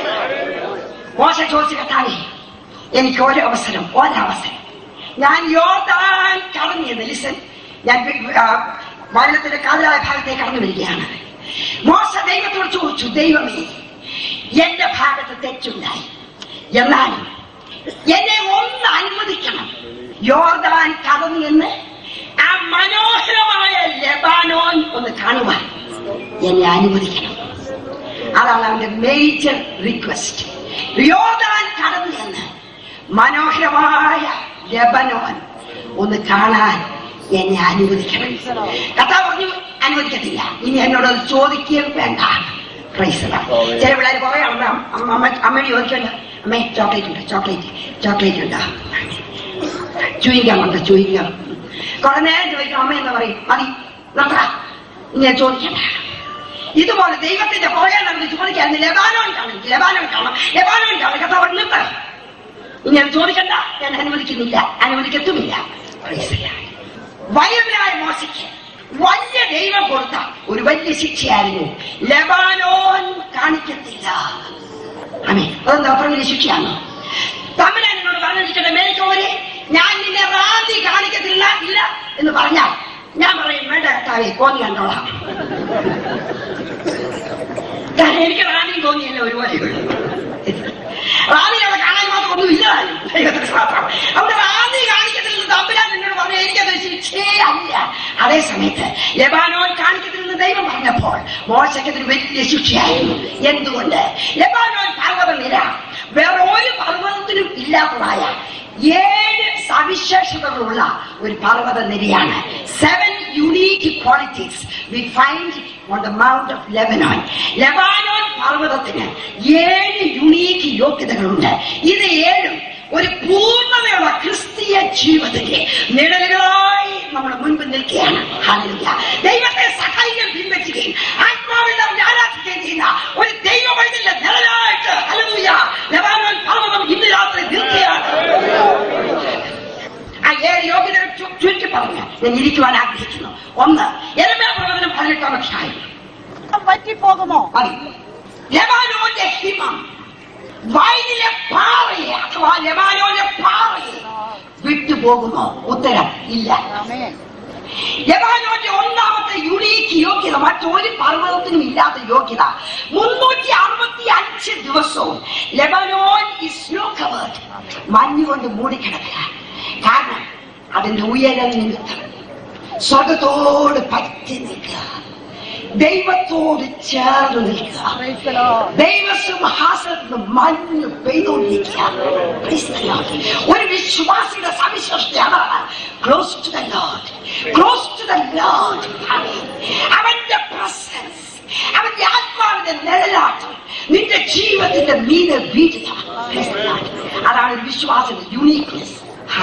മോശ ചോദിച്ചു കർത്താവേ എനിക്ക് ഒരു അവസരം ഒരവസരം ഞാൻ യോർദാൻ കടന്നിയത് ലിസൺ ഞാൻ ആ, വെള്ളത്തിന്റെ കാതലായ ഭാഗത്തേക്ക് കടന്നു വരികയാണ് മോശ ദൈവത്തോട് ചോദിച്ചു ദൈവമേ എന്റെ ഭാഗത്ത് തെറ്റുണ്ടായി എന്നാലും എന്നെ ഒന്ന് അനുവദിക്കണം യോർദാൻ കടന്നു എന്ന് ആ മനോഹരമായ ലെബാനോൻ ഒന്ന് കാണുവാൻ എന്നെ അനുവദിക്കണം അതാണ് അവന്റെ മേജർ റിക്വസ്റ്റ് യോർദാൻ കടന്നു എന്ന് മനോഹരമായ ലബനോൻ ഒന്ന് കാണാൻ എന്നെ അനുവദിക്കണം കഥ പറഞ്ഞു അനുവദിക്കത്തില്ല ഇനി എന്നോട് അത് ചോദിക്കുകയും വേണ്ട Praise the Lord. ചില പിള്ളേർ കുറെ അമ്മ അമ്മ അമ്മയോട് ചോദിക്കണ്ട അമ്മേ ചോക്ലേറ്റ് ഉണ്ട് ചോക്ലേറ്റ് ചോക്ലേറ്റ് ഉണ്ടോ ചുയിക്കാം ഉണ്ട് ചുയിക്കാം കുറെ നേരം ചോദിക്കും അമ്മ എന്താ പറയും മതി നിർത്തടാ ഇങ്ങനെ ചോദിക്കണ്ട ഇതുപോലെ ദൈവത്തിന്റെ പുറകെ നടന്ന് ചോദിക്കാൻ ലെബാനോൻ കാണും ലെബാനോൻ കാണും ലെബാനോൻ കാണും കഥ നിർത്തണം ഇനി അത് ചോദിക്കണ്ട ഞാൻ അനുവദിക്കുന്നില്ല അനുവദിക്കത്തുമില്ല Praise the Lord. വയലിലായ മോശയ്ക്ക് വലിയ ദൈവം കൊടുത്ത ഒരു വലിയ ശിക്ഷയായിരുന്നു ലബാനോൻ കാണിക്കത്തില്ല അമേ അതെന്താ അത്ര വലിയ ശിക്ഷയാണ് തമിഴൻ എന്നോട് പറഞ്ഞിരിക്കട്ടെ മേരിക്കോവരെ ഞാൻ നിന്നെ റാന്തി കാണിക്കത്തില്ല ഇല്ല എന്ന് പറഞ്ഞാൽ ഞാൻ പറയും വേണ്ട കർത്താവേ കോന്നി കണ്ടോളാം കാരണം എനിക്ക് റാണിയും തോന്നിയല്ല ഒരുപോലെ റാണി അവിടെ കാണാൻ മാത്രം ഒന്നും ഇല്ല താനും. ദൈവത്തിന് സ്തോത്രം. അവിടെ റാണി കാണിക്കത്തില്ലെന്ന് തമ്പുരാൻ എന്നോട് പറഞ്ഞു എനിക്കത് ശിക്ഷേ അല്ല അതേ സമയത്ത് ലബാനോൻ കാണിക്കത്തില്ലെന്ന് ദൈവം പറഞ്ഞപ്പോൾ മോശയ്ക്കതൊരു വലിയ ശിക്ഷയായിരുന്നു എന്തുകൊണ്ട് ലബാനോൻ പർവ്വത നിര വേറെ ഒരു പർവ്വതത്തിനും ഇല്ലാത്തതായ ഏഴ് സവിശേഷതകളുള്ള ഒരു പർവ്വത നിരയാണ് seven unique qualities we find on the mount of Lebanon Lebanon പർവ്വതത്തിന് ഏഴ് യുണീക്ക് യോഗ്യതകളുണ്ട് ഇത് ഏഴും ഒരു പൂർണ്ണതയുള്ള ക്രിസ്തീയ ജീവിതത്തിന്റെ നിഴലുകളായി നമ്മുടെ മുൻപിൽ നിൽക്കുകയാണ് ഹല്ലേലൂയ. ദൈവത്തെ സഹായിക്കാൻ പിൻവെക്കുകയും ആത്മാവിൽ നാം ആരാധിക്കുകയും ചെയ്യുന്ന ഒരു ദൈവവൈദ്യന്റെ നിഴലായിട്ട് ഹല്ലേലൂയ. ലെബാനോൻ പർവ്വതം ഇന്ന് രാത്രി നിൽക്കുകയാണ് ആ ഏഴ് യോഗ്യതകൾ ചു- ചുരുക്കി പറഞ്ഞ് ഞാൻ ഇരിക്കുവാൻ ആഗ്രഹിക്കുന്നു ഒന്ന് എരമേ പ്രവചനം പതിനെട്ടാം അധ്യായം പറ്റിപ്പോകുമോ മതി ലെബാനോന്റെ ഹിമം വയലിലെ പാറയെ അഥവാ ലെബാനോന്റെ പാറയെ വിട്ടുപോകുമോ ഉത്തരം ഇല്ല ആമേൻ ലെബാനോന്റെ ഒന്നാമത്തെ യുണീക്ക് യോഗ്യത മറ്റൊരു പർവ്വതത്തിനും ഇല്ലാത്ത യോഗ്യത മുന്നൂറ്റി അറുപത്തി അഞ്ച് ദിവസവും ലെബനോൻ ഈ സ്നോ കവേർഡ് മഞ്ഞുകൊണ്ട് മൂടിക്കിടക്കുക കാരണം അതിന്റെ ഉയരം നിമിത്തം സ്വർഗത്തോട് പറ്റി നിൽക്കുക ദൈവത്തോട് ചേർന്ന് നിൽക്കുക Praise the Lord. ദൈവസിംഹാസനത്തിന് മഞ്ഞ് പെയ്തുകൊണ്ടിരിക്കുക Praise the Lord. ഒരു വിശ്വാസിയുടെ സവിശേഷത അതാണ് close to the Lord close to the Lord അവന്റെ പ്രസൻസ് അവന്റെ ആത്മാവിന്റെ നിഴലാട്ടം നിന്റെ ജീവിതത്തിന്റെ മീനെ വീഴുക Praise the Lord. അതാണ് ഒരു വിശ്വാസത്തിന്റെ യുണീക്നെസ്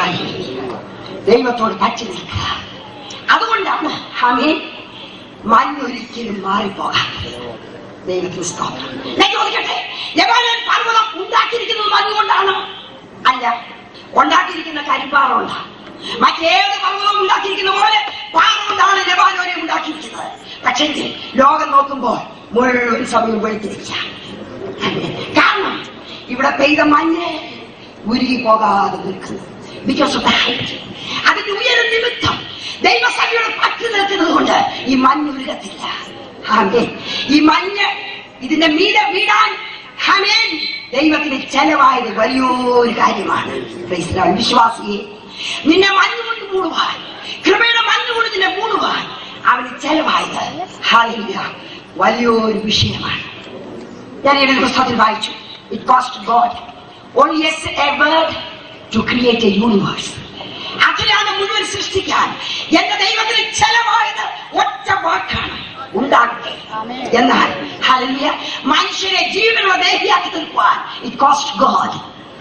ദൈവത്തോട് പറ്റി നിൽക്കുക അതുകൊണ്ടാണ് ഹമേ മഞ്ഞൊരിക്കലും മാറിപ്പോകാത്തത് ദൈവത്തിന് സ്തോത്രം ഞാൻ ചോദിക്കട്ടെ ലെബാനൻ പർവ്വതം ഉണ്ടാക്കിയിരിക്കുന്നത് മഞ്ഞുകൊണ്ടാണോ അല്ല ഉണ്ടാക്കിയിരിക്കുന്ന കരിപ്പാറ കൊണ്ടാണ് മറ്റേത് പർവ്വതം ഉണ്ടാക്കിയിരിക്കുന്ന പോലെ പാറ കൊണ്ടാണ് ലെബാനോനെ ഉണ്ടാക്കിയിരിക്കുന്നത് പക്ഷേ ലോകം നോക്കുമ്പോൾ മുഴുവൻ സമയം വെളുത്തിരിക്കാം കാരണം ഇവിടെ പെയ്ത മഞ്ഞ് ഉരുകി പോകാതെ നിൽക്കുന്നു ബിക്കോസ് ഓഫ് ദ ഹൈറ്റ് അതിന്റെ ഉയരം നിമിത്തം ദൈവസഭയുടെ പറ്റി നിൽക്കുന്നത് കൊണ്ട് ഈ മഞ്ഞ് ഉരുകത്തില്ല ആമേൻ. ഈ മഞ്ഞ് ഇതിന്റെ മീതെ വീടാൻ ഹമേൻ ദൈവത്തിന് ചെലവായത് വലിയൊരു കാര്യമാണ് Praise the Lord. വിശ്വാസിയെ നിന്നെ മഞ്ഞുകൊണ്ട് മൂടുവാൻ കൃപയുടെ മഞ്ഞുകൊണ്ട് നിന്നെ മൂടുവാൻ അവന് ചെലവായത് ഹാലില്ല വലിയൊരു വിഷയമാണ് ഞാൻ ഈ പുസ്തകത്തിൽ വായിച്ചു it cost God only a word to create a universe അഖിലാണ് മുഴുവൻ സൃഷ്ടിക്കാൻ എന്റെ ദൈവത്തിന് ചെലവായത് ഒറ്റ വാക്കാണ് ഉണ്ടാകട്ടെ ആമേൻ. എന്നാൽ ഹല്ലേലൂയ മനുഷ്യനെ ജീവനുള്ള ദേഹിയാക്കി തീർക്കുവാൻ it cost God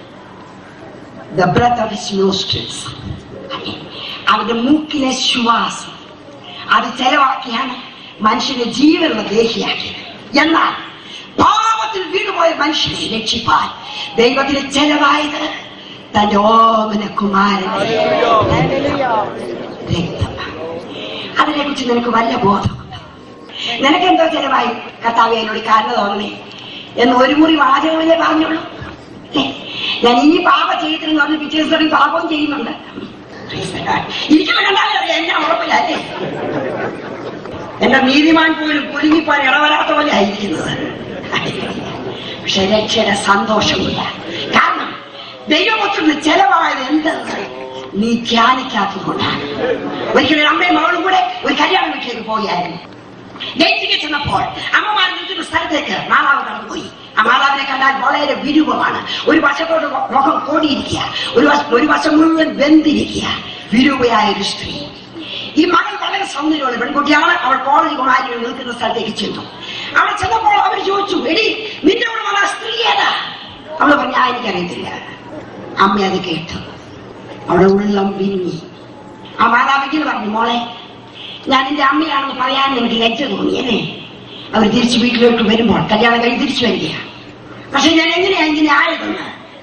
the breath of his nostrils അവന്റെ മൂക്കിലെ ശ്വാസം അത് ചെലവാക്കിയാണ് മനുഷ്യനെ ജീവനുള്ള ദേഹിയാക്കിയത് എന്നാൽ പാപത്തിൽ വീണുപോയ മനുഷ്യനെ രക്ഷിപ്പാൻ ദൈവത്തിന് ചെലവായത് തന്റെ ഓമന കുമാരനെ Hallelujah. രക്തമാണ് അതിനെക്കുറിച്ച് നിനക്ക് വല്ല ബോധമുണ്ട് നിനക്ക് എന്തോ ചെലവായി കർത്താവ് എന്നോട് കാരണം തോന്നണേ എന്ന് ഒരു മുറി വാചകങ്ങളെ പറഞ്ഞുള്ളൂ ഏ, ഞാൻ ഇനി പാപ ചെയ്തിരുന്നു പറഞ്ഞ് പിറ്റേ ദിവസം തുടങ്ങി പാപവും ചെയ്യുന്നുണ്ട് ഇരിക്കുന്ന കണ്ടാലേ അറിയാം എന്നെ ഉറപ്പില്ലല്ലേ എന്റെ നീതിമാൻ പോലും കുലുങ്ങിപ്പാൻ ഇടവരാത്ത പോലെ ആയിരിക്കുന്നത് പക്ഷെ രക്ഷയുടെ സന്തോഷമില്ല കാരണം ദൈവമൊത്തുനിന്ന് ചെലവായത് എന്തെന്ന് നീ ധ്യാനിക്കാത്തതുകൊണ്ടാണ് ഒരിക്കലും അമ്മയും മകളും കൂടെ ഒരു കല്യാണ വീട്ടിലേക്ക് പോയായിരുന്നു ഗേറ്റിലേക്ക് ചെന്നപ്പോൾ അമ്മമാർ നിൽക്കുന്ന സ്ഥലത്തേക്ക് മാതാവ് കടന്നുപോയി ആ മാതാവിനെ കണ്ടാൽ വളരെ വിരൂപമാണ് ഒരു വശത്തോട് മുഖം കോടിയിരിക്കുക ഒരു വശ ഒരു വശം മുഴുവൻ വെന്തിരിക്കുക വിരൂപയായ ഒരു സ്ത്രീ ഈ മകൾ വളരെ സൗന്ദര്യമുള്ള പെൺകുട്ടിയാണ് അവൾ കോളേജ് കുമാരികൾ നിൽക്കുന്ന സ്ഥലത്തേക്ക് ചെന്നു അവിടെ ചെന്നപ്പോൾ അവർ ചോദിച്ചു എടി നിന്റെ കൂടെ വന്ന ആ സ്ത്രീ ഏതാ അവള് പറഞ്ഞു "ആ, എനിക്കറിയത്തില്ല അമ്മ അത് കേട്ടു അവിടെ ഉള്ളം വിരിഞ്ഞി ആ മാതാവിക്ക് പറഞ്ഞു മോളെ ഞാൻ എന്റെ അമ്മയാണെന്ന് പറയാൻ എനിക്ക് ലജ്ജ തോന്നിയല്ലേ അവർ തിരിച്ച് വീട്ടിലോട്ട് വരുമ്പോൾ കല്യാണം കഴിഞ്ഞ് തിരിച്ചു വരിക പക്ഷെ ഞാൻ എങ്ങനെയാ ഇങ്ങനെ ആയതെന്ന്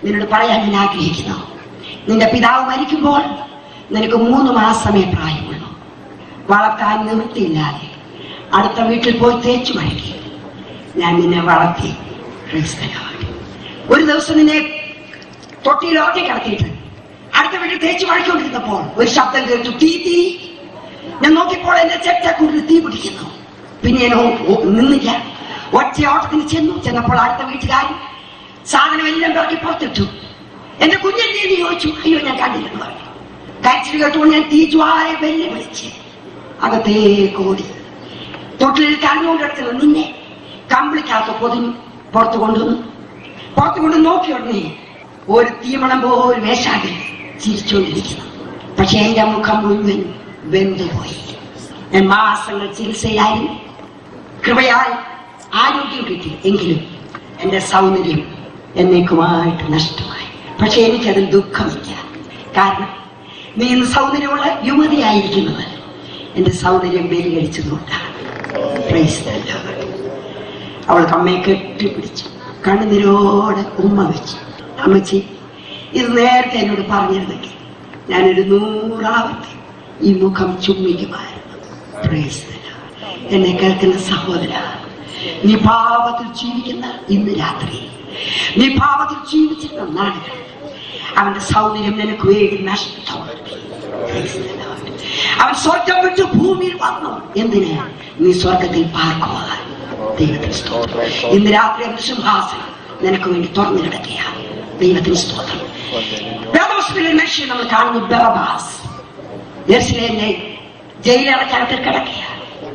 നിന്നോട് പറയാൻ ഞാൻ ആഗ്രഹിക്കുന്നു നിന്റെ പിതാവ് മരിക്കുമ്പോൾ നിനക്ക് മൂന്ന് മാസമേ പ്രായമുള്ളൂ വളർത്താൻ നിവൃത്തിയില്ലാതെ അടുത്ത വീട്ടിൽ പോയി തേച്ചു മടക്കി ഞാൻ നിന്നെ വളർത്തി Praise the Lord. ഒരു ദിവസം നിന്നെ തൊട്ടിയിൽ ഉറക്കി കിടത്തിയിട്ട് അടുത്ത വീട്ടിൽ തേച്ചു മടക്കിക്കൊണ്ടിരുന്നപ്പോൾ ഒരു ശബ്ദം കേട്ടു തീ തീ ഞാൻ നോക്കിയപ്പോൾ എന്റെ ചെറ്റക്കൂടിൽ തീ പിടിക്കുന്നു പിന്നെ ഞാൻ ഓ- ഓ- നിന്നില്ല ഒറ്റ ഓട്ടത്തിന് ചെന്നു ചെന്നപ്പോൾ അടുത്ത വീട്ടുകാരൻ സാധനം എല്ലാം പിറക്കി പുറത്തിട്ടു എന്റെ കുഞ്ഞെന്തി എന്ന് ചോദിച്ചു അയ്യോ ഞാൻ കണ്ടില്ലെന്ന് പറഞ്ഞു കരച്ചിൽ കേട്ടുകൊണ്ട് ഞാൻ തീ ജ്വാല വെല്ലു വിളിച്ച് അകത്തേക്ക് ഓടി തൊട്ടിലിൽ കരഞ്ഞുകൊണ്ട് കിടക്കുന്ന നിന്നെ കമ്പിളിക്കകത്ത് പൊതിഞ്ഞു പുറത്തു കൊണ്ടുവന്നു പുറത്തു കൊണ്ട് നോക്കി ഉടനെ ഒരു തീമണം പോലും മേശാകെ ചിരിച്ചുകൊണ്ടിരിക്കുന്നു പക്ഷെ എന്റെ മുഖം മുഴുവൻ വെന്തുപോയി ഞാൻ മാസങ്ങൾ ചികിത്സയിലായിരുന്നു കൃപയാൽ ആരോഗ്യം കിട്ടി എങ്കിലും എന്റെ സൗന്ദര്യം എന്നേക്കുമായിട്ട് നഷ്ടമായി പക്ഷെ എനിക്കതിൽ ദുഃഖമില്ല കാരണം നീ ഇന്ന് സൗന്ദര്യമുള്ള യുവതിയായിരിക്കുന്നത് എന്റെ സൗന്ദര്യം ബലികഴിച്ചതുകൊണ്ടാണ് Praise the Lord. അവൾക്ക് അമ്മയെ കെട്ടിപ്പിടിച്ചു കണ്ണുനീരോടെ ഉമ്മ വെച്ചു അമ്മച്ചി ഇത് നേരത്തെ എന്നോട് പറഞ്ഞിരുന്നെങ്കിൽ ഞാനൊരു നൂറാവത്തെ ഈ മുഖം ചുമ്മിക്കുമായിരുന്നു Praise the Lord. എന്നെ കേൾക്കുന്ന സഹോദര നീ പാപത്തിൽ ജീവിക്കുന്ന ഇന്ന് രാത്രി നീ പാപത്തിൽ ജീവിച്ചിരുന്ന നാടുകൾ അവന്റെ സൗന്ദര്യം നിനക്ക് വേണ്ടി നഷ്ടമാണ് Praise the Lord. അവൻ സ്വർഗം വിട്ട് ഭൂമിയിൽ വന്നു എന്തിന് നീ സ്വർഗത്തിൽ പാർക്കുവാൻ ദൈവത്തിന് സ്തോത്രം ഇന്ന് രാത്രി അവന്റെ സിംഹാസനം നിനക്ക് വേണ്ടി തുറന്നു കിടക്കുകയാണ് ദൈവത്തിന് സ്തോത്രം വേദപുസ്തകത്തിലെ മനുഷ്യൻ നമ്മൾ കാണുന്നു ബറബാസ് യെരുശലേമിലെ ജയിലടക്കകത്തിൽ കിടക്കുകയാണ്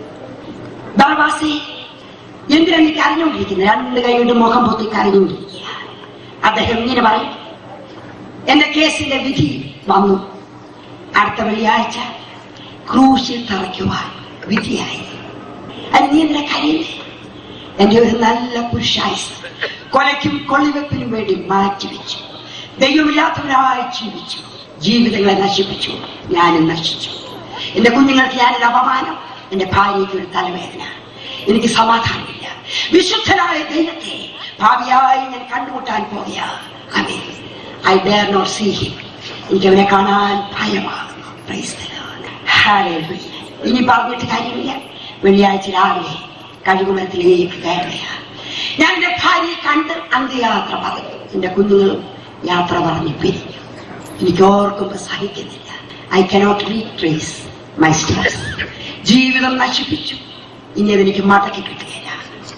ബറബാസെ എന്തിനാണ് നീ കരഞ്ഞുകൊണ്ടിരിക്കുന്നത് രണ്ട് കൈകൊണ്ട് മുഖം പൊത്തി കരഞ്ഞുകൊണ്ടിരിക്കുക അദ്ദേഹം ഇങ്ങനെ പറയും എന്റെ കേസിന്റെ വിധി വന്നു അടുത്ത വെള്ളിയാഴ്ച ക്രൂശിൽ തറയ്ക്കുവാൻ വിധിയായി അത് നീ എന്റെ കരയില്ലേ എന്റെ ഒരു നല്ല പുരുഷായുസ് കൊലയ്ക്കും കൊള്ളിവെപ്പിനും വേണ്ടി മാറ്റിവെച്ചു ദൈവമില്ലാത്തവരായി ജീവിച്ചു ജീവിതങ്ങളെ നശിപ്പിച്ചു ഞാനും നശിച്ചു എന്റെ കുഞ്ഞുങ്ങൾക്ക് ഞാനൊരു അപമാനം എന്റെ ഭാര്യയ്ക്ക് ഒരു തലവേദന എനിക്ക് സമാധാനമില്ല വിശുദ്ധനായ ദൈവത്തെ ഭാവിയായി ഞാൻ കണ്ടുമുട്ടാൻ പോയ അവൻ I dare not see him എനിക്ക് അവനെ കാണാൻ ഭയമാകുന്നു Praise the Lord. Hallelujah. ഇനി പറഞ്ഞിട്ട് കാര്യമില്ല വെള്ളിയാഴ്ച രാവിലെ കഴുകുമരത്തിലേക്ക് കയറുകയാണ് ഞാൻ എന്റെ ഭാര്യയെ കണ്ട് അന്ത്യയാത്ര പറഞ്ഞു എന്റെ കുഞ്ഞുങ്ങളും യാത്ര പറഞ്ഞ് പിരിഞ്ഞു എനിക്ക് ഓർക്കുമ്പോ സഹിക്കുന്നില്ല I cannot retrace my steps ജീവിതം നശിപ്പിച്ചു ഇനി അതെനിക്ക് മടക്കി കിട്ടുകയില്ല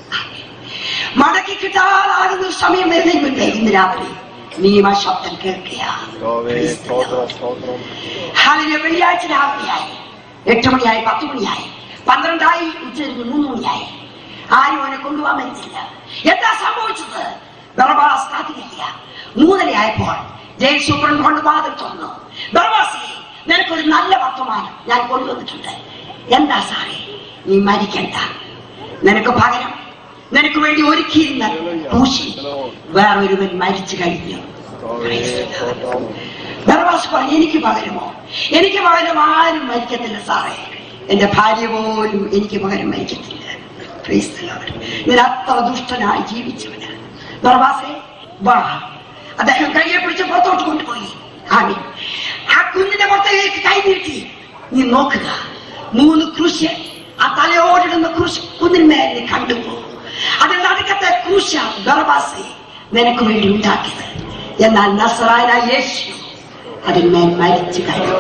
മടക്കി കിട്ടാതാകുന്ന ഒരു സമയം വരുന്നതിന് മുൻപേ ഇന്ന് രാത്രി നീ ആ ശബ്ദം കേൾക്കുകയാണ് Praise the Lord. ഹാലിലെ വെള്ളിയാഴ്ച രാവിലെയായി എട്ട് മണിയായി പത്ത് മണിയായി പന്ത്രണ്ടായി ഉച്ചരിഞ്ഞ് മൂന്ന് മണിയായി ആരും അവനെ കൊണ്ടുപോകാൻ പറ്റില്ല എന്താ സംഭവിച്ചത് ബർബാസ് കാത്തിരിക്കുക മൂന്നരയായപ്പോൾ ജയിൽ സൂപ്രണ്ട് കൊണ്ട് വാതിൽ തുറന്നു ബർബാസി നിനക്കൊരു നല്ല വർത്തമാനം ഞാൻ കൊണ്ടുവന്നിട്ടുണ്ട് എന്താ സാറേ നീ മരിക്കണ്ട നിനക്ക് പകരം നിനക്ക് വേണ്ടി ഒരുക്കിയിരുന്ന പൂശി വേറൊരുവൻ മരിച്ചു കഴിഞ്ഞു Praise the Lord. ബർബാസ് പറഞ്ഞു എനിക്ക് പകരമോ എനിക്ക് പകരം ആരും മരിക്കത്തില്ല സാറേ എന്റെ ഭാര്യ പോലും എനിക്ക് പകരം മരിക്കത്തില്ല Praise the Lord. ഞാൻ അത്ര ദുഷ്ടനായി ജീവിച്ചവനാണ് ബർബാസെ വാ അദ്ദേഹം കയ്യെ പിടിച്ച് പുറത്തോട്ട് കൊണ്ടുപോയി ആമി ആ കുഞ്ഞിന്റെ പുറത്തേക്ക് കൈ നീട്ടി നീ നോക്കുക മൂന്ന് ക്രൂശ് ആ തലയോടിടുന്ന ക്രൂശ് കുന്നിന്മേൽ നീ കണ്ടുപോ അതിൽ നടുക്കത്തെ ക്രൂശ ബർബാസെ നിനക്ക് വേണ്ടി ഉണ്ടാക്കിയത് എന്നാൽ നസറായ യേശു അതിന്മേൽ മരിച്ചു കഴിഞ്ഞു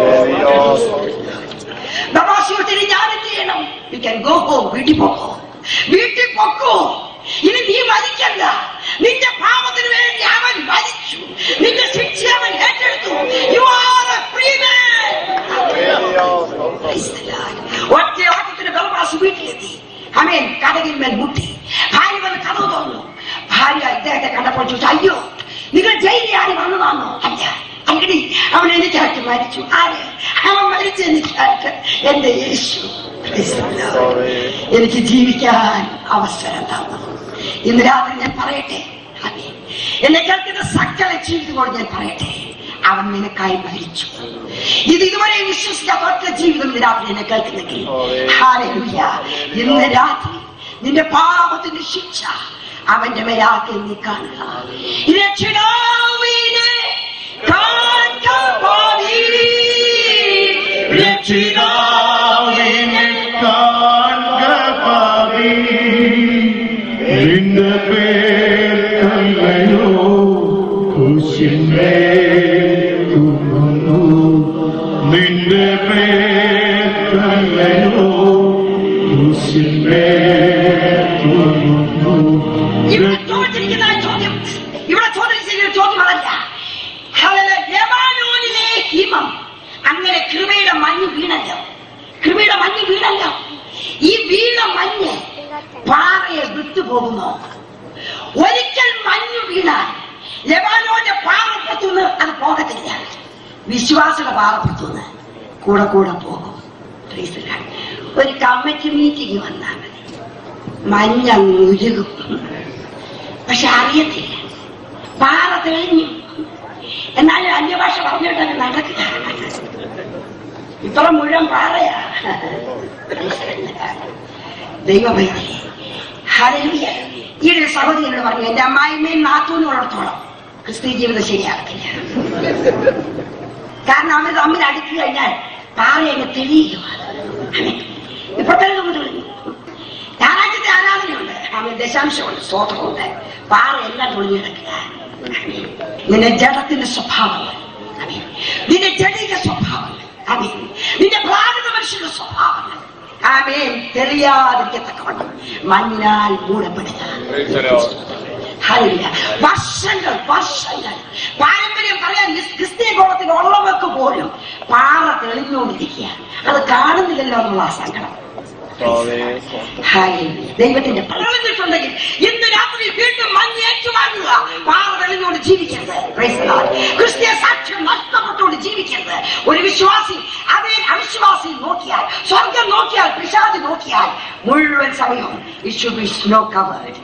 ബർബാസിയോട്ടിന് ഞാൻ എന്ത് ചെയ്യണം യു ക്യാൻ ഗോ ഹോം വീട്ടിൽ പോക്കോ വീട്ടിൽ പൊക്കോ ഇനി നീ മരിക്കണ്ട നിന്റെ പാപത്തിന് വേണ്ടി അവൻ മരിച്ചു നിന്റെ ശിക്ഷ അവൻ ഏറ്റെടുത്തു യു ആർ എ ഫ്രീ ഒറ്റ ഓട്ടത്തിന് ബർബാസ് വീട്ടിലെത്തി അമേൻ കഥകിന്മേൽ മുട്ടി ഭാര്യ വന്ന് കഥ തോന്നു ഭാര്യ ഇദ്ദേഹത്തെ കണ്ടപ്പോൾ ചോദിച്ചു അയ്യോ നിങ്ങൾ ജയിലിൽ ആര് വന്നതാണോ അല്ല അങ്ങനെ അവൻ എനിക്കായിട്ട് മരിച്ചു ആര് അവൻ മരിച്ചു എനിക്കായിട്ട് എന്റെ യേശു Praise the Lord. എനിക്ക് ജീവിക്കാൻ അവസരം തന്നു ഇന്ന് രാത്രി ഞാൻ പറയട്ടെ ആമേൻ. എന്നെ കേൾക്കുന്ന സകല ജീവിതത്തോട് ഞാൻ പറയട്ടെ അവൻ നിനക്കായി മരിച്ചു ഇത് ഇതുവരെ വിശ്വസിക്കാത്ത ഒറ്റ ജീവിതം ഇന്ന് രാത്രി എന്നെ കേൾക്കുന്നെങ്കിൽ ഹാലൂയ ഇന്ന് രാത്രി നിന്റെ പാപത്തിന്റെ ശിക്ഷ അവന്റെ മേലാക്കി നീ കാണുക രക്ഷിതാവ് രക്ഷിതാവിനെ കാൺക പാവി നിന്റെ പേർക്കല്ലയോ കുശിന്മേൽ തുന്നുന്നു നിന്റെ പേർക്കല്ലയോ കുശിന്മേൽ തുന്നുന്നു ഇവിടെ ചോദിച്ചിരിക്കുന്ന ആ ചോദ്യം ഇവിടെ ചോദിച്ചിരിക്കുന്ന ചോദ്യം അതല്ല ഹല്ലേലൂയ. ലെബാനോനിലെ ഹിമം അങ്ങനെ കൃപയുടെ മഞ്ഞ് വീണല്ലോ കൃപയുടെ മഞ്ഞ് വീണല്ലോ ഈ വീണ മഞ്ഞ് പാറയെ വിട്ടുപോകുമോ ഒരിക്കൽ മഞ്ഞ് വീണാൽ ലെബാനോന്റെ പാറപ്പുറത്തുനിന്ന് അത് പോകത്തില്ല വിശ്വാസയുടെ പാറപ്പുറത്തുനിന്ന് കൂടെ കൂടെ പോകും Praise the Lord. ഒരു കമ്മിറ്റി മീറ്റിംഗ് വന്നാൽ മതി മഞ്ഞ ഉരുകും പക്ഷെ അറിയത്തില്ല പാറ തെളിഞ്ഞു എന്നാലും അന്യഭാഷ പറഞ്ഞിട്ടൊക്കെ നടക്കുക ഇത്ര മുഴുവൻ പാറയാ ദൈവഭയത്തിലെ ഹരവിയ ഈ ഒരു സഹോദരിയോട് പറഞ്ഞു എന്റെ അമ്മായിമ്മയും നാത്തൂനും ഉള്ളിടത്തോളം ക്രിസ്ത്യ ജീവിതം ശരിയാകത്തില്ല കാരണം അവർ തമ്മിൽ അടുക്കി കഴിഞ്ഞാൽ പാറയൊക്കെ തെളിയുകയാണ് ഇപ്പോഴത്തെ തെളിഞ്ഞു ഞായറാഴ്ചത്തെ ആരാധനയുണ്ട് അവൻ ദശാംശമുണ്ട് സ്തോത്രമുണ്ട് പാറ എല്ലാം തൊഴിഞ്ഞു കിടക്കുക നിന്റെ ജഡത്തിന്റെ സ്വഭാവങ്ങൾ ആമേൻ. നിന്റെ ജഡിക സ്വഭാവങ്ങൾ ആമേൻ. നിന്റെ പ്രാകൃത മനുഷ്യന്റെ സ്വഭാവങ്ങൾ ആമേൻ തെളിയാതിരിക്കത്തക്കവണ്ണം മഞ്ഞാൽ മൂടപ്പെടുക ഹല്ലേലൂയ. വർഷങ്ങൾ വർഷങ്ങൾ പാരമ്പര്യം പറയാൻ ക്രിസ്- ക്രിസ്തീയ കോളത്തിൽ ഉള്ളവർക്ക് പോലും പാറ തെളിഞ്ഞുകൊണ്ടിരിക്കുക അത് കാണുന്നില്ലല്ലോ എന്നുള്ള ആ സങ്കടം ഹല്ലേലൂയ. ദൈവത്തിന്റെ പ്രളഞ്ഞിട്ടുണ്ടെങ്കിൽ ഇന്ന് രാത്രി വീണ്ടും മഞ്ഞ് ഏറ്റുവാങ്ങുക പാറ തെളിഞ്ഞുകൊണ്ട് ജീവിക്കരുത് Praise the Lord. ക്രിസ്തീയ സാക്ഷ്യം നഷ്ടപ്പെട്ടുകൊണ്ട് ജീവിക്കരുത് ഒരു വിശ്വാസി അതേ അവിശ്വാസി നോക്കിയാൽ സ്വർഗം നോക്കിയാൽ പിശാച് നോക്കിയാൽ മുഴുവൻ സമയവും it should be snow covered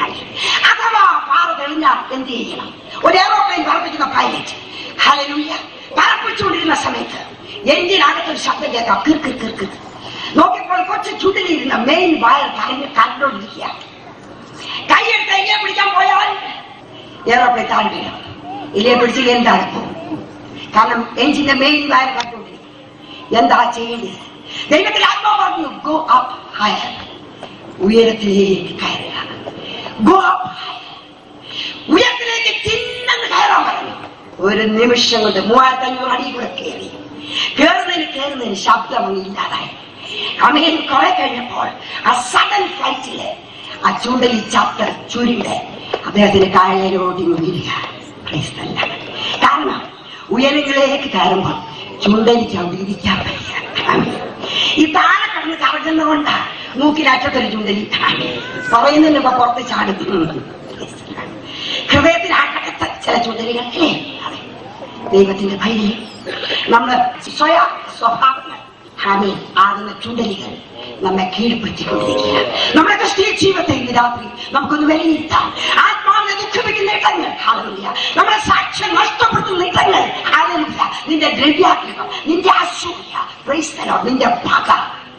അഥവാ പാറ തെളിഞ്ഞാൽ എന്ത് ചെയ്യണം ഒരു എയറോപ്ലെയിൻ പറപ്പിക്കുന്ന പൈലറ്റ് ഹലലൂയ പറപ്പിച്ചുകൊണ്ടിരുന്ന സമയത്ത് എഞ്ചിനകത്തൊരു ശബ്ദം കേൾക്കാം കിർ കിർ കിർ കിർ നോക്കിയപ്പോൾ കൊച്ചു ചുണ്ടിലിരുന്ന മെയിൻ വയർ കരഞ്ഞ് കണ്ടോണ്ടിരിക്കുക കൈയെടുത്ത് എങ്ങനെ പിടിക്കാൻ പോയാൽ എയറോപ്ലെയിൻ താഴെ വീഴും ഇല്ലേ പിടിച്ച് എന്താണ് പോകും കാരണം എഞ്ചിന്റെ മെയിൻ വയർ കണ്ടുകൊണ്ടിരിക്കും എന്താ ചെയ്യേണ്ടത് ദൈവത്തിൽ ആത്മാ പറഞ്ഞു ഗോ അപ്പ് ഹയർ ഉയരത്തിലേക്ക് കയറുക ഗോ അപ്പ് ഉയരത്തിലേക്ക് ചിന്നെന്ന് കയറാൻ പറഞ്ഞു ഒരു നിമിഷം കൊണ്ട് മൂവായിരത്തി അഞ്ഞൂറ് അടി കൂടെ കയറി കയറുന്നതിന് കയറുന്നതിന് ശബ്ദം അങ്ങ് ഇല്ലാതായി അമേൻ കുറെ കഴിഞ്ഞപ്പോൾ ആ സഡൻ ഫ്ലൈറ്റില് ആ ചൂണ്ടലി ചത്ത ചുരുണ്ട് അദ്ദേഹത്തിന്റെ കായലോടി വീഴുക Praise the Lord. കാരണം ഉയരങ്ങളിലേക്ക് കയറുമ്പോൾ ചുണ്ടലി ചവിടിയിരിക്കാൻ വയ്യ ആമേൻ. ഈ താഴെ കിടന്ന് കറങ്ങുന്നതുകൊണ്ടാ മൂക്കിനറ്റത്തൊരു ചുണ്ടലി ആമേൻ. പറയുന്നതിന് മുമ്പ് പുറത്ത് ചാടും Praise the Lord. ഹൃദയത്തിൽ ആക്കത്തെ ചില ചുണ്ടലികൾ അല്ലേ അതെ ദൈവത്തിന്റെ ഭയം നമ്മൾ സ്വയ സ്വഭാവങ്ങൾ ഹാമി ആകുന്ന ചുണ്ടലികൾ നമ്മെ കീഴ്പ്പെടുത്തിക്കൊണ്ടിരിക്കുക നമ്മുടെ ക്രിസ്തീയ ജീവിതത്തെ ഇന്ന് രാത്രി നമുക്കൊന്ന് വിലയിരുത്താം ആത്മാവിനെ ദുഃഖിപ്പിക്കുന്ന ഇടങ്ങൾ ഹാലമില്ല നമ്മുടെ സാക്ഷ്യം നഷ്ടപ്പെടുത്തുന്ന ഇടങ്ങൾ ഹാലമില്ല നിന്റെ ദ്രവ്യാഗ്രഹം നിന്റെ അസൂയ ക്രൈസ്തലോ നിന്റെ പക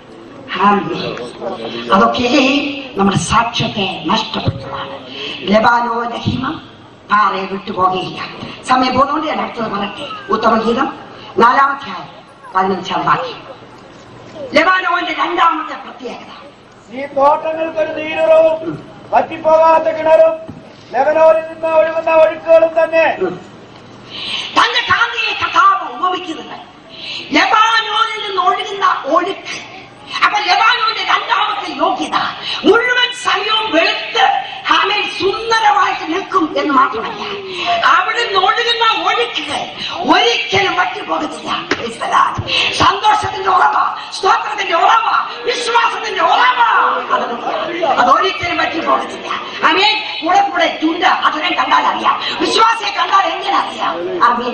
ആമേൻ. അതൊക്കെ നമ്മുടെ സാക്ഷ്യത്തെ നഷ്ടപ്പെടുത്തുന്നതാണ് ലബാനോന്റെ ഹിമം പാറയെ വിട്ടുപോകുകയില്ല സമയം പോകുന്നതുകൊണ്ട് ഞാൻ അടുത്തത് പറയട്ടെ ഉത്തമഗീതം നാലാമത്തെ പതിനഞ്ചാം വാക്യം ലബാനോന്റെ രണ്ടാമത്തെ പ്രത്യേകത ഈ തോട്ടങ്ങൾക്കൊരു നീരുറവും വറ്റിപ്പോകാത്ത കിണറും ലെബനോനിൽ നിന്ന് ഒഴുകുന്ന ഒഴുക്കുകളും തന്നെ തന്റെ കാന്തിയെ കഥാവ് ഉപമിക്കുന്നത് ലബാനോനിൽ നിന്ന് ഒഴുകുന്ന ഒഴുക്ക് അപ്പൊ ലബാനോന്റെ രണ്ടാമത്തെ യോഗ്യത മുഴുവൻ സമയവും വെളുത്ത് ആമേൻ സുന്ദരമായിട്ട് നിൽക്കും എന്ന് മാത്രമല്ല അവിടെ നിന്ന് ഒഴുകുന്ന ഒഴുക്കുകൾ ഒരിക്കലും വറ്റിപ്പോകത്തില്ല Praise the Lord. സന്തോഷത്തിന്റെ ഉറവ സ്തോത്രത്തിന്റെ ഉറവ വിശ്വാസത്തിന്റെ ഉറവ Hallelujah. അതൊരിക്കലും വറ്റിപ്പോകത്തില്ല ആമേൻ കൂടെ കൂടെ ചുണ്ട അതിനെ കണ്ടാൽ അറിയാം വിശ്വാസിയെ കണ്ടാൽ എങ്ങനെ അറിയാം ആമേൻ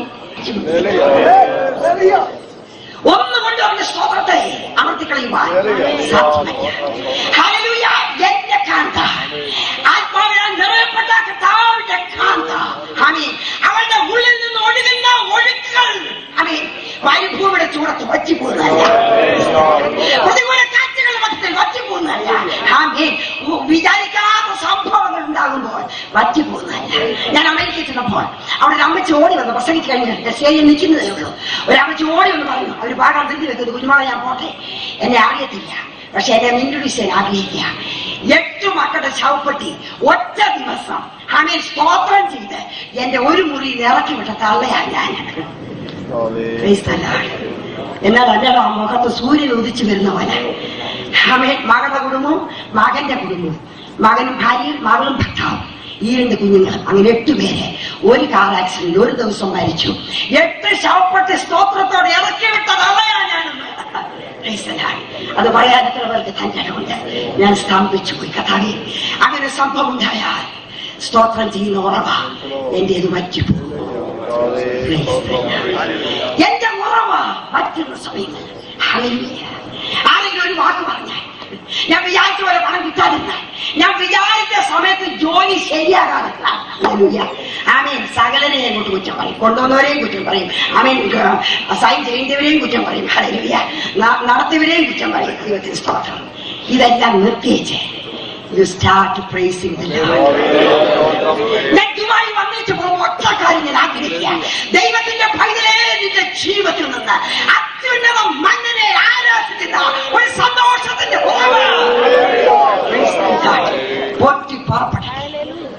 ഒന്നുകൊണ്ട് അവന്റെ സ്തോത്രത്തെ അമർത്തിക്കളയുവാൻ സാധ്യമല്ല ഹല്ലേലൂയ. എന്റെ കാന്ത ആത്മാവിനാൽ നിറയപ്പെട്ട കർത്താവിന്റെ കാന്ത ആമീൻ അവളുടെ ഉള്ളിൽ നിന്ന് ഒഴുകുന്ന ഒഴുക്കുകൾ ആമീൻ മരുഭൂമിയുടെ ചൂടത്ത് വറ്റിപ്പോകുന്നതല്ല പ്രതികൂല കാറ്റുകളുടെ മധ്യത്തിൽ വറ്റിപ്പോകുന്നതല്ല ആമീൻ ഉ- വിചാരിക്കാത്ത സംഭവങ്ങൾ ഉണ്ടാകുമ്പോൾ വറ്റിപ്പോകുന്നതല്ല ഞാൻ അമേരിക്കയിൽ ചെന്നപ്പോൾ അവിടെ ഒരു അമ്മച്ചി ഓടി വന്നു പ്രസംഗിച്ച് കഴിഞ്ഞ് സ്റ്റേജിൽ നിൽക്കുന്നതേ ഉള്ളൂ ഒരു അമ്മച്ചി ഓടി വന്ന് പറഞ്ഞു അവർ പാടാൻ തിരിഞ്ഞു വെക്കുന്നത് കുഞ്ഞുമോളെ ഞാൻ പോട്ടെ എന്നെ അറിയത്തില്ല പക്ഷെ എന്നെ ഇൻട്രൊഡ്യൂസ് ആഗ്രഹിക്കുക എട്ട് മക്കളുടെ ശവപ്പെട്ടി ഒറ്റ ദിവസം ഹമേ സ്തോത്രം ചെയ്ത് എന്റെ ഒരു മുറി ഇറക്കി വിട്ട തള്ളയാ ഞാൻ Praise the Lord. എന്നാൽ അല്ലടോ ആ മുഖത്ത് സൂര്യൻ ഉദിച്ചു വരുന്ന പോലെ ഹമേ മകളുടെ കുടുംബവും മകന്റെ കുടുംബവും മകനും ഭാര്യയും മകളും ഭർത്താവും ഈ രണ്ട് കുഞ്ഞുങ്ങൾ അങ്ങനെ എട്ട് പേരെ ഒരു കാർ ആക്സിഡന്റ് ഒരു ദിവസം മരിച്ചു എട്ട് ശവപ്പെട്ട് സ്തോത്രത്തോടെ ഇറക്കി വിട്ട തള്ളയാ ഞാനെന്ന് Praise the Lord. അത് പറയാനത്രവർക്ക് തന്നെ ഉണ്ട് ഞാൻ സ്തംഭിച്ചു പോയി കഥാവി അങ്ങനെ സംഭവം ഉണ്ടായാൽ സ്തോത്രം ചെയ്യുന്ന ഉറവ എന്റെ ഇത് മറ്റുപോകും Praise the Lord. എന്റെ ഉറവ മറ്റുന്ന സമയത്ത് Hallelujah. ആരെങ്കിലും ഒരു വാക്ക് പറഞ്ഞാൽ ഞാൻ വിചാരിച്ച പോലെ പണം കിട്ടാതിരുന്നാൽ ഞാൻ വിചാരിച്ച സമയത്ത് ജോലി ശരിയാകാറില്ല Hallelujah. ആമേൻ സകലനെ അങ്ങോട്ട് കുറ്റം പറയും കൊണ്ടുവന്നവരെയും കുറ്റം പറയും ആമേൻ സൈൻ ചെയ്യേണ്ടവരെയും കുറ്റം പറയും ഹല്ലേലൂയ. ന- നടത്തിയവരെയും കുറ്റം പറയും ദൈവത്തിന് സ്തോത്രം ഇതെല്ലാം നിർത്തിയേച്ച് you start praising the Lord വ്യക്തിമായി വന്നിട്ട് പോകും ഒറ്റ കാര്യം ഞാൻ ആഗ്രഹിക്കുക ദൈവത്തിന്റെ പൈതലേ നിന്റെ ജീവിതത്തിൽ നിന്ന് അത്യുന്നത മണ്ണിനെ ആരാധിക്കുന്ന ഒരു സന്തോഷത്തിന്റെ ഉറവ് Praise the Lord. പൊട്ടി പുറപ്പെടട്ടെ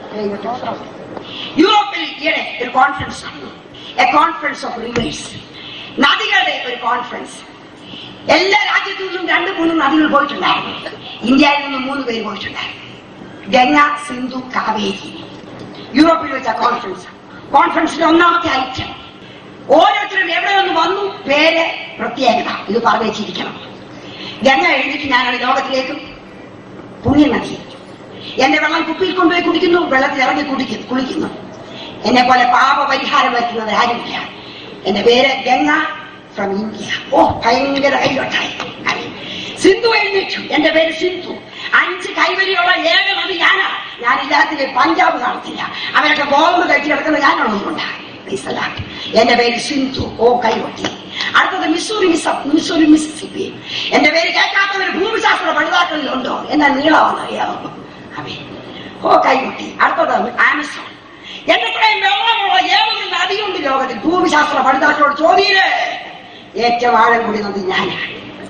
യൂറോപ്പിൽ ഈയിടെ ഒരു കോൺഫറൻസ് നടന്നു എ കോൺഫറൻസ് ഓഫ് റിവേഴ്സ് നദികളുടെ ഒരു കോൺഫറൻസ് എല്ലാ രാജ്യത്തു നിന്നും രണ്ട് മൂന്ന് നദികൾ പോയിട്ടുണ്ടായിരുന്നു ഇന്ത്യയിൽ നിന്നും മൂന്ന് പേര് പോയിട്ടുണ്ടായിരുന്നു ഗംഗ സിന്ധു കാവേരി യൂറോപ്പിൽ വെച്ച കോൺഫറൻസ് കോൺഫറൻസിന്റെ ഒന്നാമത്തെ ഐറ്റം ഓരോരുത്തരും എവിടെ നിന്ന് വന്നു പേര് പ്രത്യേകത ഇത് പറഞ്ഞു വെച്ചിരിക്കണം ഗംഗ എഴുതിയിട്ട് ഞാനാണ് ലോകത്തിലേക്കും പുണ്യ നദി എന്റെ വെള്ളം കുപ്പിയിൽ കൊണ്ടുപോയി കുടിക്കുന്നു വെള്ളത്തിൽ ഇറങ്ങി കുടിക്കുന്നു കുളിക്കുന്നു എന്നെ പോലെ പാപപരിഹാരം വയ്ക്കുന്നത് ആരുമില്ല എന്റെ പേര് ഗംഗ ഫ്രം ഇന്ത്യ ഓ ഭയങ്കര കൈകൊട്ടായി സിന്ധു എഴുന്നേറ്റു എന്റെ പേര് സിന്ധു അഞ്ച് കൈവരിയുള്ള ഏക നദി ഞാനാ ഞാനില്ലാത്ത പഞ്ചാബ് കാണത്തില്ല അവരൊക്കെ ബോംബ് കഴിച്ച് കിടക്കുന്ന ഞാനുള്ളതുകൊണ്ടാണ് എന്റെ പേര് സിന്ധു ഓ കൈകൊട്ടി അടുത്തത് മിസൂരി മിസ മിസൂരി മിസിസിപ്പി എന്റെ പേര് കേൾക്കാത്തവർ ഭൂമിശാസ്ത്ര പഠിതാക്കളിലുണ്ടോ എന്നാ നീളമാണെന്ന് അറിയാമോ അവേ ഓ കൈകൊട്ടി അടുത്തത് ആമസോൺ എന്റെ ഇത്രയും വെള്ളമുള്ള ഏതൊരു നദിയുണ്ട് ലോകത്തിൽ ഭൂമിശാസ്ത്ര പഠിതാക്കളോട് ചോദ്യയില് ഏറ്റവും ആഴം കൂടി നദി ഞാനാണ്